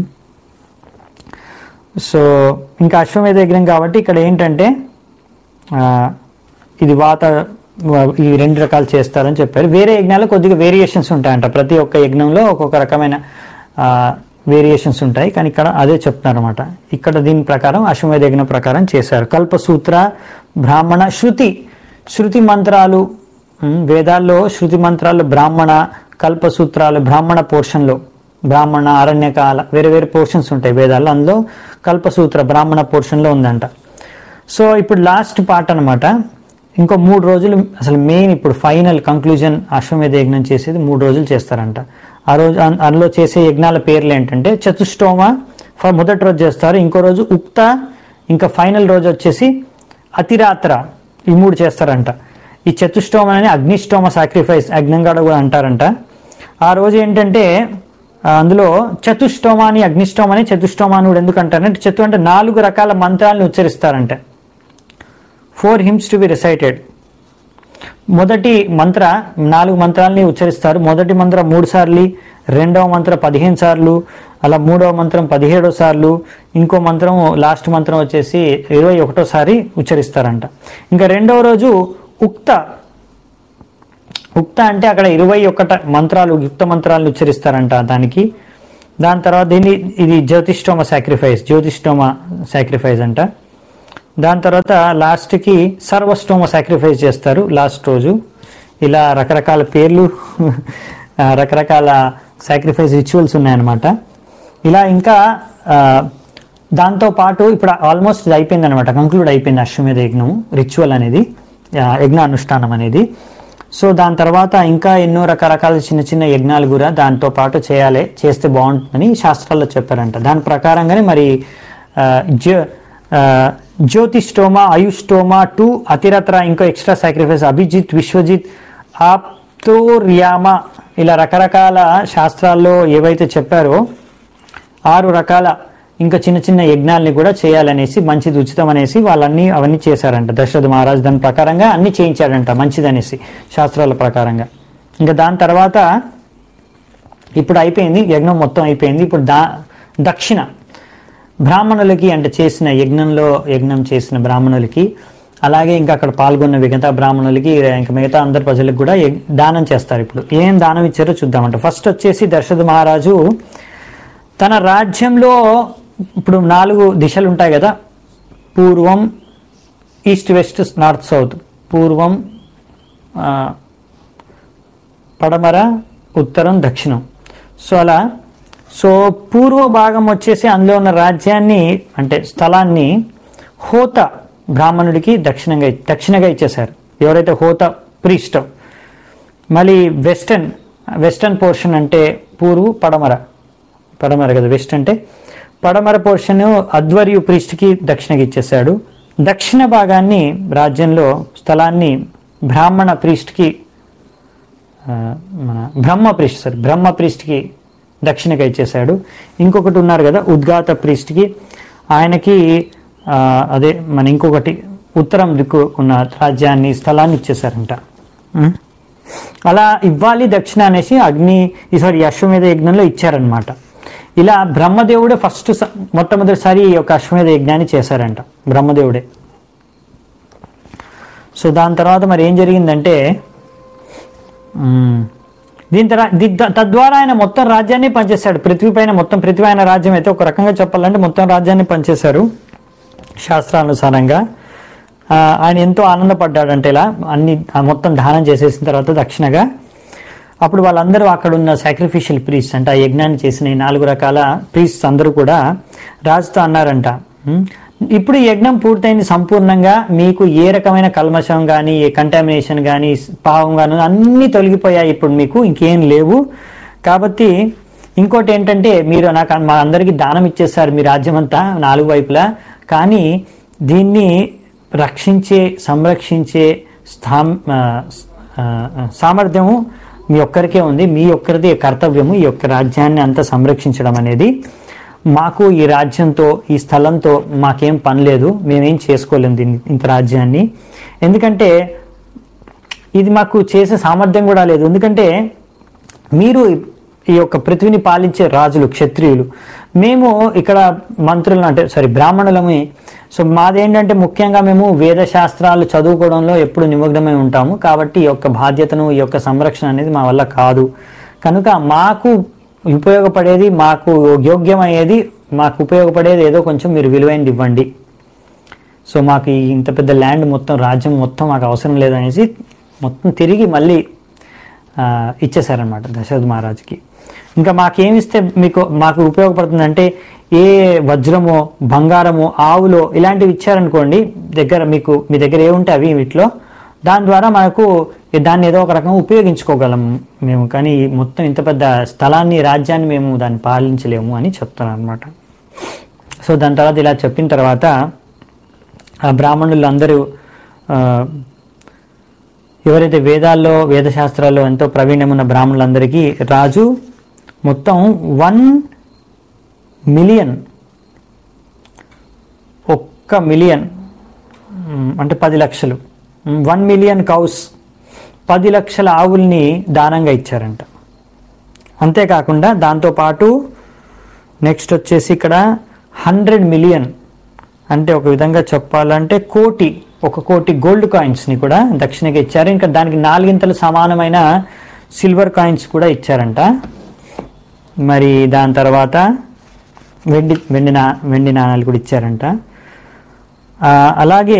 సో ఇంకా అశ్వమేధ యజ్ఞం కాబట్టి ఇక్కడ ఏంటంటే ఆ, ఇది వాత ఈ రెండు రకాలు చేస్తారని చెప్పారు వేరే యజ్ఞాలు కొద్దిగా వేరియేషన్స్ ఉంటాయంట ప్రతి ఒక్క యజ్ఞంలో ఒక్కొక్క రకమైన వేరియేషన్స్ ఉంటాయి కానీ ఇక్కడ అదే చెప్తున్నారు అనమాట ఇక్కడ దీని ప్రకారం అశ్వమేధ యజ్ఞం ప్రకారం చేశారు కల్పసూత్ర బ్రాహ్మణ శృతి శృతి మంత్రాలు ఉమ్, వేదాల్లో శృతి మంత్రాలు బ్రాహ్మణ కల్పసూత్రాలు బ్రాహ్మణ పోర్షన్లో బ్రాహ్మణ అరణ్యకాల వేరే వేరే పోర్షన్స్ ఉంటాయి వేదాల్లో అందులో కల్పసూత్ర బ్రాహ్మణ పోర్షన్లో ఉందంట సో ఇప్పుడు లాస్ట్ పార్ట్ అన్నమాట ఇంకో మూడు రోజులు అసలు మెయిన్ ఇప్పుడు ఫైనల్ కంక్లూజన్ అశ్వమేధ యజ్ఞం చేసేది మూడు రోజులు చేస్తారంట ఆ రోజు అన్- అందులో చేసే యజ్ఞాల పేర్లు ఏంటంటే చతుష్టోమ ఫ- మొదటి రోజు చేస్తారు ఇంకో రోజు ఉక్త ఇంకా ఫైనల్ రోజు వచ్చేసి అతిరాత్ర ఈ మూడు చేస్తారంట ఈ చతుష్టోమ అని అగ్నిష్టోమ సాక్రిఫైస్ అగ్నంగాడ కూడా అంటారంట ఆ రోజు ఏంటంటే ఆ, అందులో చతుష్టోమ అని అగ్నిష్టోమ అని చతుష్టోమ అని కూడా ఎందుకు అంటారంటే చతు అంటే నాలుగు రకాల మంత్రాలను ఉచ్చరిస్తారంట four hymns to be recited మొదటి మంత్ర నాలుగు మంత్రాలని ఉచ్చరిస్తారు మొదటి మంత్రం మూడు సార్లు రెండవ మంత్రం పదిహేను సార్లు అలా మూడవ మంత్రం పదిహేడో సార్లు ఇంకో మంత్రం లాస్ట్ మంత్రం వచ్చేసి ఇరవై ఒకటోసారి ఉచ్చరిస్తారంట ఇంకా రెండవ రోజు ఉక్త ఉక్త అంటే అక్కడ ఇరవై ఒకట మంత్రాలు యుక్త మంత్రాలను ఉచ్చరిస్తారంట దానికి దాని తర్వాత దీన్ని ఇది జ్యోతిష్టోమ సాక్రిఫైస్ జ్యోతిష్టోమ సాక్రిఫైస్ అంట దాని తర్వాత లాస్ట్కి సర్వస్టోమ సాక్రిఫైస్ చేస్తారు లాస్ట్ రోజు ఇలా రకరకాల పేర్లు ఆ, రకరకాల సాక్రిఫైస్ రిచువల్స్ ఉన్నాయన్నమాట ఇలా ఇంకా ఆ, దాంతో పాటు ఇప్పుడు ఆల్మోస్ట్ ఇది అయిపోయింది అనమాట కంక్లూడ్ అయిపోయింది అశ్వమేధ యజ్ఞం రిచువల్ అనేది ఆ, యజ్ఞ అనుష్ఠానం అనేది సో దాని తర్వాత ఇంకా ఎన్నో రకరకాల చిన్న చిన్న యజ్ఞాలు కూడా దాంతో పాటు చేయాలి చేస్తే బాగుంటుందని శాస్త్రాల్లో చెప్పారంట దాని ప్రకారంగానే మరి ఆ, జ్యో ఆ, జ్యోతిష్టోమా ఆయుష్టోమా టూ అతిరత్ర ఇంకో ఎక్స్ట్రా సాక్రిఫైస్ అభిజిత్ విశ్వజిత్ ఆప్తోర్యామ ఇలా రకరకాల శాస్త్రాల్లో ఏవైతే చెప్పారో ఆరు రకాల ఇంకా చిన్న చిన్న యజ్ఞాలని కూడా చేయాలనేసి మంచిది ఉచితం అనేసి వాళ్ళన్నీ అవన్నీ చేశారంట దశరథ మహారాజ్ దాని ప్రకారంగా అన్ని చేయించాడంట మంచిదనేసి శాస్త్రాల ప్రకారంగా ఇంకా దాని తర్వాత ఇప్పుడు అయిపోయింది యజ్ఞం మొత్తం అయిపోయింది ఇప్పుడు దా దక్షిణ బ్రాహ్మణులకి అంటే చేసిన యజ్ఞంలో యజ్ఞం చేసిన బ్రాహ్మణులకి అలాగే ఇంకా అక్కడ పాల్గొన్న మిగతా బ్రాహ్మణులకి ఇంకా మిగతా అందరి ప్రజలకు కూడా యగ్- దానం చేస్తారు ఇప్పుడు ఏం దానం ఇచ్చారో చూద్దామంట ఫస్ట్ వచ్చేసి దశరథ మహారాజు తన రాజ్యంలో ఇప్పుడు నాలుగు దిశలు ఉంటాయి కదా పూర్వం ఈస్ట్ వెస్ట్ నార్త్ సౌత్ పూర్వం ఆ, పడమర ఉత్తరం దక్షిణం సో అలా సో పూర్వ భాగం వచ్చేసి అందులో ఉన్న రాజ్యాన్ని అంటే స్థలాన్ని హోత బ్రాహ్మణుడికి దక్షిణంగా దక్షిణగా ఇచ్చేశారు ఎవరైతే హోత ప్రీస్ట్ మళ్ళీ వెస్టర్న్ వెస్టర్న్ పోర్షన్ అంటే పూర్వు పడమర పడమర కదా వెస్ట్ అంటే పడమర పోర్షన్ అధ్వర్యు ప్రీస్ట్కి దక్షిణకి ఇచ్చేశాడు దక్షిణ భాగాన్ని రాజ్యంలో స్థలాన్ని బ్రాహ్మణ ప్రీస్ట్కి ఆ, మన బ్రహ్మ ప్రీస్ట్ సారీ బ్రహ్మ ప్రీస్ట్కి దక్షిణగా ఇచ్చేశాడు ఇంకొకటి ఉన్నారు కదా ఉద్గాత ప్రీస్ట్కి ఆయనకి ఆ, అదే మన ఇంకొకటి ఉత్తరం దిక్కు ఉన్న రాజ్యాన్ని స్థలాన్ని ఇచ్చేశారంట ఉం? అలా ఇవ్వాలి దక్షిణ అనేసి అగ్ని ఈసారి అశ్వమేధ యజ్ఞంలో ఇచ్చారనమాట ఇలా బ్రహ్మదేవుడే ఫస్ట్ స- మొట్టమొదటిసారి ఈ యొక్క అశ్వమేధ యజ్ఞాన్ని చేశారంట బ్రహ్మదేవుడే సో దాని తర్వాత మరి ఏం జరిగిందంటే మ్మ్. దీని తర్వాత ది- ద- తద్వారా ఆయన మొత్తం రాజ్యాన్ని పనిచేశాడు పృథ్వీ పైన మొత్తం పృథ్వీ ఆయన రాజ్యం అయితే ఒక రకంగా చెప్పాలంటే మొత్తం రాజ్యాన్ని పనిచేశారు శాస్త్రానుసారంగా ఆ, ఆయన ఎంతో ఆనందపడ్డాడంటే ఇలా అన్ని ఆ మొత్తం దానం చేసేసిన తర్వాత దక్షిణగా అప్పుడు వాళ్ళందరూ అక్కడ ఉన్న సాక్రిఫిషియల్ ప్రీస్ట్ అంటే ఆ యజ్ఞాన్ని చేసిన ఈ నాలుగు రకాల ప్రీస్ట్ అందరూ కూడా రాజుతో అన్నారంట "ఉమ్, ఇప్పుడు ఈ యజ్ఞం పూర్తయింది సంపూర్ణంగా మీకు ఏ రకమైన కల్మషం కానీ ఏ కంటామినేషన్ కానీ పావం కానీ అన్నీ తొలగిపోయాయి ఇప్పుడు మీకు ఇంకేం లేవు కాబట్టి ఇంకోటి ఏంటంటే మీరు నాకు మా అందరికీ దానం ఇచ్చేస్తారు మీ రాజ్యం అంతా నాలుగు వైపులా కానీ దీన్ని రక్షించే సంరక్షించే స్థాం ఆ, ఆ, సామర్థ్యము మీ ఒక్కరికే ఉంది మీ ఒక్కరిది కర్తవ్యము ఈ యొక్క రాజ్యాన్ని అంతా సంరక్షించడం అనేది మాకు ఈ రాజ్యంతో ఈ స్థలంతో మాకేం పని లేదు మేమేం చేసుకోలేము దీన్ని ఇంత రాజ్యాన్ని ఎందుకంటే ఇది మాకు చేసే సామర్థ్యం కూడా లేదు ఎందుకంటే మీరు ఈ యొక్క పృథ్వీని పాలించే రాజులు క్షత్రియులు మేము ఇక్కడ మంత్రులు అంటే సారీ బ్రాహ్మణులమే సో మాదేంటంటే ముఖ్యంగా మేము వేద శాస్త్రాలు చదువుకోవడంలో ఎప్పుడు నిమగ్నమై ఉంటాము కాబట్టి ఈ యొక్క బాధ్యతను ఈ యొక్క సంరక్షణ అనేది మా వల్ల కాదు కనుక మాకు ఉపయోగపడేది మాకు యోగ్యమయ్యేది మాకు ఉపయోగపడేది ఏదో కొంచెం మీరు విలువైనది ఇవ్వండి సో మాకు ఈ ఇంత పెద్ద ల్యాండ్ మొత్తం రాజ్యం మొత్తం మాకు అవసరం లేదనేసి మొత్తం తిరిగి మళ్ళీ ఆ, ఇచ్చేశారనమాట దశరథ మహారాజుకి ఇంకా మాకేమిస్తే మీకు మాకు ఉపయోగపడుతుందంటే ఏ వజ్రమో బంగారమో ఆవులో ఇలాంటివి ఇచ్చారనుకోండి దగ్గర మీకు మీ దగ్గర ఏ ఉంటే అవి వీటిలో దాని ద్వారా మనకు దాన్ని ఏదో ఒక రకంగా ఉపయోగించుకోగలం మేము కానీ ఈ మొత్తం ఇంత పెద్ద స్థలాన్ని రాజ్యాన్ని మేము దాన్ని పాలించలేము అని చెప్తాను అనమాట సో దాని తర్వాత ఇలా చెప్పిన తర్వాత ఆ బ్రాహ్మణులు అందరూ ఆ, ఎవరైతే వేదాల్లో వేదశాస్త్రాల్లో ఎంతో ప్రవీణ్యం ఉన్న బ్రాహ్మణులందరికీ రాజు మొత్తం వన్ మిలియన్ ఒక్క మిలియన్ మ్, అంటే పది లక్షలు వన్ మిలియన్ కౌస్ పది లక్షల ఆవుల్ని దానంగా ఇచ్చారంట అంతేకాకుండా దాంతోపాటు నెక్స్ట్ వచ్చేసి ఇక్కడ హండ్రెడ్ మిలియన్ అంటే ఒక విధంగా చెప్పాలంటే కోటి ఒక కోటి గోల్డ్ కాయిన్స్ని కూడా దక్షిణగా ఇచ్చారు ఇంకా దానికి నాలుగింతలు సమానమైన సిల్వర్ కాయిన్స్ కూడా ఇచ్చారంట మరి దాని తర్వాత వెండి వెండి నా వెండి నాణాలు కూడా ఇచ్చారంట ఆ, అలాగే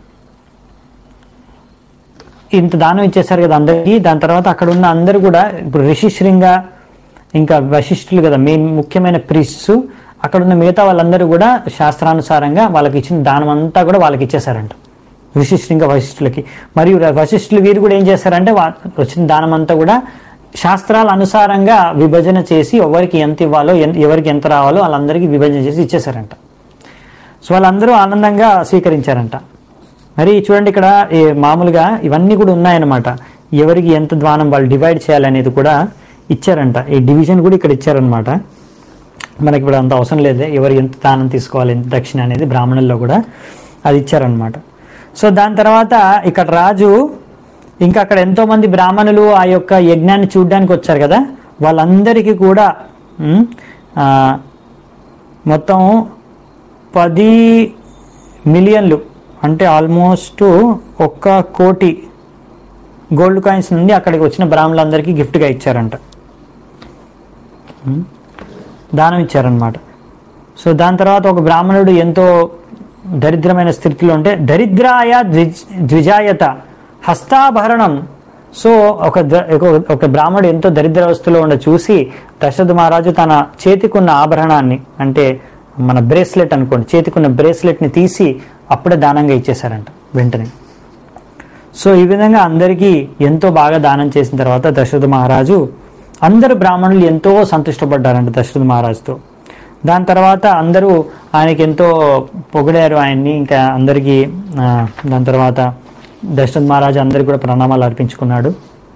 ఇంత దానం ఇచ్చేసారు కదా అందరికీ దాని తర్వాత అక్కడ ఉన్న అందరూ కూడా ఇప్పుడు రిషిశృంగ ఇంకా వశిష్ఠులు కదా మెయిన్ ముఖ్యమైన ప్రీస్ట్స్ అక్కడ ఉన్న మిగతా వాళ్ళందరూ కూడా శాస్త్రానుసారంగా వాళ్ళకి ఇచ్చిన దానం అంతా కూడా వాళ్ళకి ఇచ్చేశారంట ఋషిశృంగ వశిష్ఠులకి మరియు ర- వశిష్ఠులు వీరు కూడా ఏం చేశారంటే వా- వచ్చిన దానం అంతా కూడా శాస్త్రాల అనుసారంగా విభజన చేసి ఎవరికి ఎంత ఇవ్వాలో ఎన్- ఎవరికి ఎంత రావాలో వాళ్ళందరికీ విభజన చేసి ఇచ్చేశారంట సో వాళ్ళందరూ ఆనందంగా స్వీకరించారంట మరి చూడండి ఇక్కడ ఈ మామూలుగా ఇవన్నీ కూడా ఉన్నాయన్నమాట ఎవరికి ఎంత ద్వానం వాళ్ళు డివైడ్ చేయాలనేది కూడా ఇచ్చారంట ఈ డివిజన్ కూడా ఇక్కడ ఇచ్చారనమాట మనకి ఇప్పుడు అంత అవసరం లేదు ఎవరు ఎంత దానం తీసుకోవాలి ఎంత దక్షిణ అనేది బ్రాహ్మణుల్లో కూడా అది ఇచ్చారనమాట సో దాని తర్వాత ఇక్కడ రాజు ఇంకా అక్కడ ఎంతో మంది బ్రాహ్మణులు ఆ యొక్క యజ్ఞాన్ని చూడడానికి వచ్చారు కదా వాళ్ళందరికీ కూడా ఉమ్, ఆ, మొత్తం పది మిలియన్లు అంటే ఆల్మోస్ట్ ఒక్క కోటి గోల్డ్ కాయిన్స్ నుండి అక్కడికి వచ్చిన బ్రాహ్మణులందరికీ గిఫ్ట్గా ఇచ్చారంట ఉమ్, దానం ఇచ్చారనమాట సో దాని తర్వాత ఒక బ్రాహ్మణుడు ఎంతో దరిద్రమైన స్థితిలో ఉంటే దరిద్రాయ ద్విజ్ ద్విజాయత హస్తాభరణం సో ఒక ద- ఒక- ఒక బ్రాహ్మణుడు ఎంతో దరిద్ర అవస్థలో ఉండ చూసి దశరథ మహారాజు తన చేతికున్న ఆభరణాన్ని అంటే మన బ్రేస్లెట్ అనుకోండి చేతికున్న బ్రేస్లెట్ని తీసి అప్పుడే దానంగా ఇచ్చేశారంట వెంటనే సో ఈ విధంగా అందరికీ ఎంతో బాగా దానం చేసిన తర్వాత దశరథ మహారాజు అందరు బ్రాహ్మణులు ఎంతో సంతుష్టపడ్డారంట దశరథ మహారాజుతో దాని తర్వాత అందరూ ఆయనకి ఎంతో పొగిడారు ఆయన్ని ఇంకా అందరికీ ఆ, దాని తర్వాత దశరథ మహారాజు అందరికి కూడా ప్రణామాలు అర్పించుకున్నాడు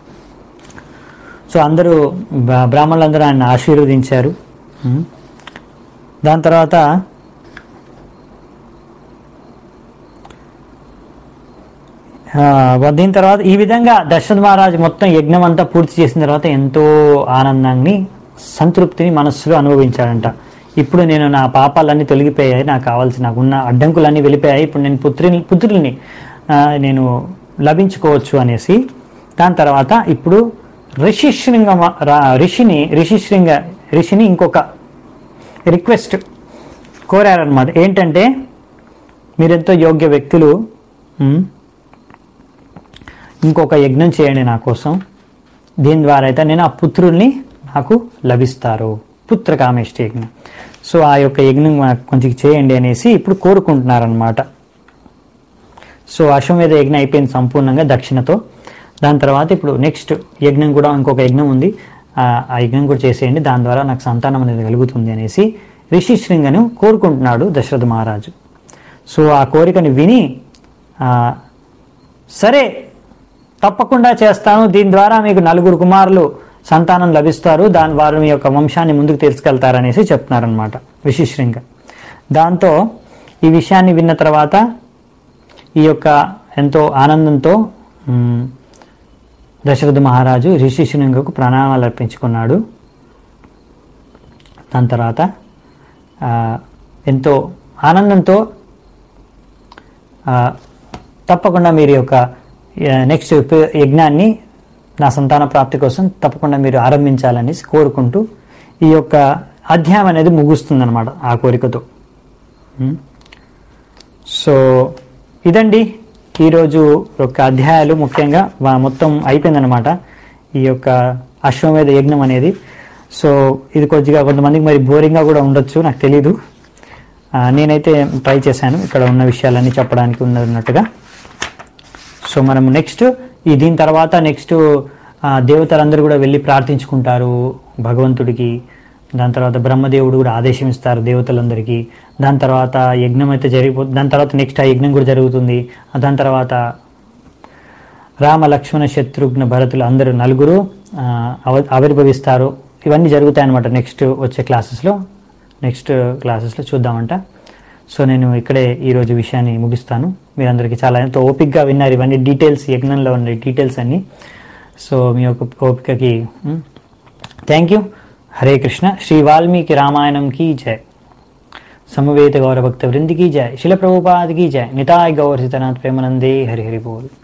సో అందరూ బ్రా- బ్రాహ్మణులందరూ ఆయన ఆశీర్వదించారు ఉం. దాని తర్వాత ఆ, దీని తర్వాత ఈ విధంగా దశరథ మహారాజు మొత్తం యజ్ఞం అంతా పూర్తి చేసిన తర్వాత ఎంతో ఆనందాన్ని సంతృప్తిని మనస్సులో అనుభవించాడంట ఇప్పుడు నేను నా పాపాలన్నీ తొలగిపోయాయి నాకు కావాల్సిన నాకున్న అడ్డంకులన్నీ వెళ్ళిపోయాయి ఇప్పుడు నేను పుత్రుని పుత్రుల్ని ఆ, నేను లభించుకోవచ్చు అనేసి దాని తర్వాత ఇప్పుడు ఋషిశృంగ మ- రా- ఋషిని ఋషిశృంగ ఋషిని ఇంకొక రిక్వెస్ట్ కోరారనమాట ఏంటంటే మీరెంతో యోగ్య వ్యక్తులు ఉమ్, ఇంకొక యజ్ఞం చేయండి నా కోసం దీని ద్వారా అయితే నేను ఆ పుత్రుల్ని నాకు లభిస్తారు పుత్ర కామేష్టి యజ్ఞం సో ఆ యొక్క యజ్ఞం నాకు కొంచెం చేయండి అనేసి ఇప్పుడు కోరుకుంటున్నారనమాట సో అశ్వమేధ యజ్ఞం అయిపోయింది సంపూర్ణంగా దక్షిణతో దాని తర్వాత ఇప్పుడు నెక్స్ట్ యజ్ఞం కూడా ఇంకొక యజ్ఞం ఉంది ఆ ఆ యజ్ఞం కూడా చేసేయండి దాని ద్వారా నాకు సంతానం అనేది కలుగుతుంది అనేసి రిషి శృంగను కోరుకుంటున్నాడు దశరథ మహారాజు సో ఆ కోరికని విని ఆ, సరే తప్పకుండా చేస్తాను దీని ద్వారా మీకు నలుగురు కుమారులు సంతానం లభిస్తారు దాని వారు మీ యొక్క వంశాన్ని ముందుకు తీసుకెళ్తారనేసి చెప్తున్నారనమాట విశిశ్రింగ దాంతో ఈ విషయాన్ని విన్న తర్వాత ఈ యొక్క ఎంతో ఆనందంతో మ్, దశరథ మహారాజు ఋషిశృంగకు ప్రణామాలు అర్పించుకున్నాడు దాని తర్వాత ఆ, ఎంతో ఆనందంతో ఆ, తప్పకుండా మీరు ఈ యొక్క నెక్స్ట్ యజ్ఞాన్ని నా సంతాన ప్రాప్తి కోసం తప్పకుండా మీరు ఆరంభించాలని కోరుకుంటూ ఈ యొక్క అధ్యాయం అనేది ముగుస్తుందన్నమాట ఆ కోరికతో ఉం? సో ఇదండి ఈరోజు యొక్క అధ్యాయాలు ముఖ్యంగా వా- మొత్తం అయిపోయిందనమాట ఈ యొక్క అశ్వమేధ యజ్ఞం అనేది సో ఇది కొద్దిగా కొంతమందికి మరి బోరింగ్గా కూడా ఉండొచ్చు నాకు తెలీదు ఆ, నేనైతే ట్రై చేశాను ఇక్కడ ఉన్న విషయాలన్నీ చెప్పడానికి ఉన్నట్టుగా సో మనం నెక్స్ట్ ఈ దీని తర్వాత నెక్స్ట్ దేవతలందరూ కూడా వెళ్ళి ప్రార్థించుకుంటారు భగవంతుడికి దాని తర్వాత బ్రహ్మదేవుడు కూడా ఆదేశం ఇస్తారు దేవతలందరికీ దాని తర్వాత యజ్ఞం అయితే జరిగిపోతుంది దాని తర్వాత నెక్స్ట్ ఆ యజ్ఞం కూడా జరుగుతుంది ఆ దాని తర్వాత రామ లక్ష్మణ శత్రుఘ్న భరతులు అందరూ నలుగురు ఆ, అవ- ఆవిర్భవిస్తారు ఇవన్నీ జరుగుతాయి అనమాట నెక్స్ట్ వచ్చే క్లాసెస్లో నెక్స్ట్ క్లాసెస్లో చూద్దామంట సో నేను ఇక్కడే ఈరోజు విషయాన్ని ముగిస్తాను మీరందరికీ చాలా ఎంతో ఓపిక్గా విన్నారు ఇవన్నీ డీటెయిల్స్ యజ్ఞంలో ఉన్న డీటెయిల్స్ అన్నీ సో మీ యొక్క ఓపికకి థ్యాంక్ యూ హరే కృష్ణ శ్రీ వాల్మీకి రామాయణం की जय समवेत गौर भक्त वृंद की जय शिल प्रभुपाद की जय निताय गौर सितनाथ प्रेमानंदे हरि हरि बोल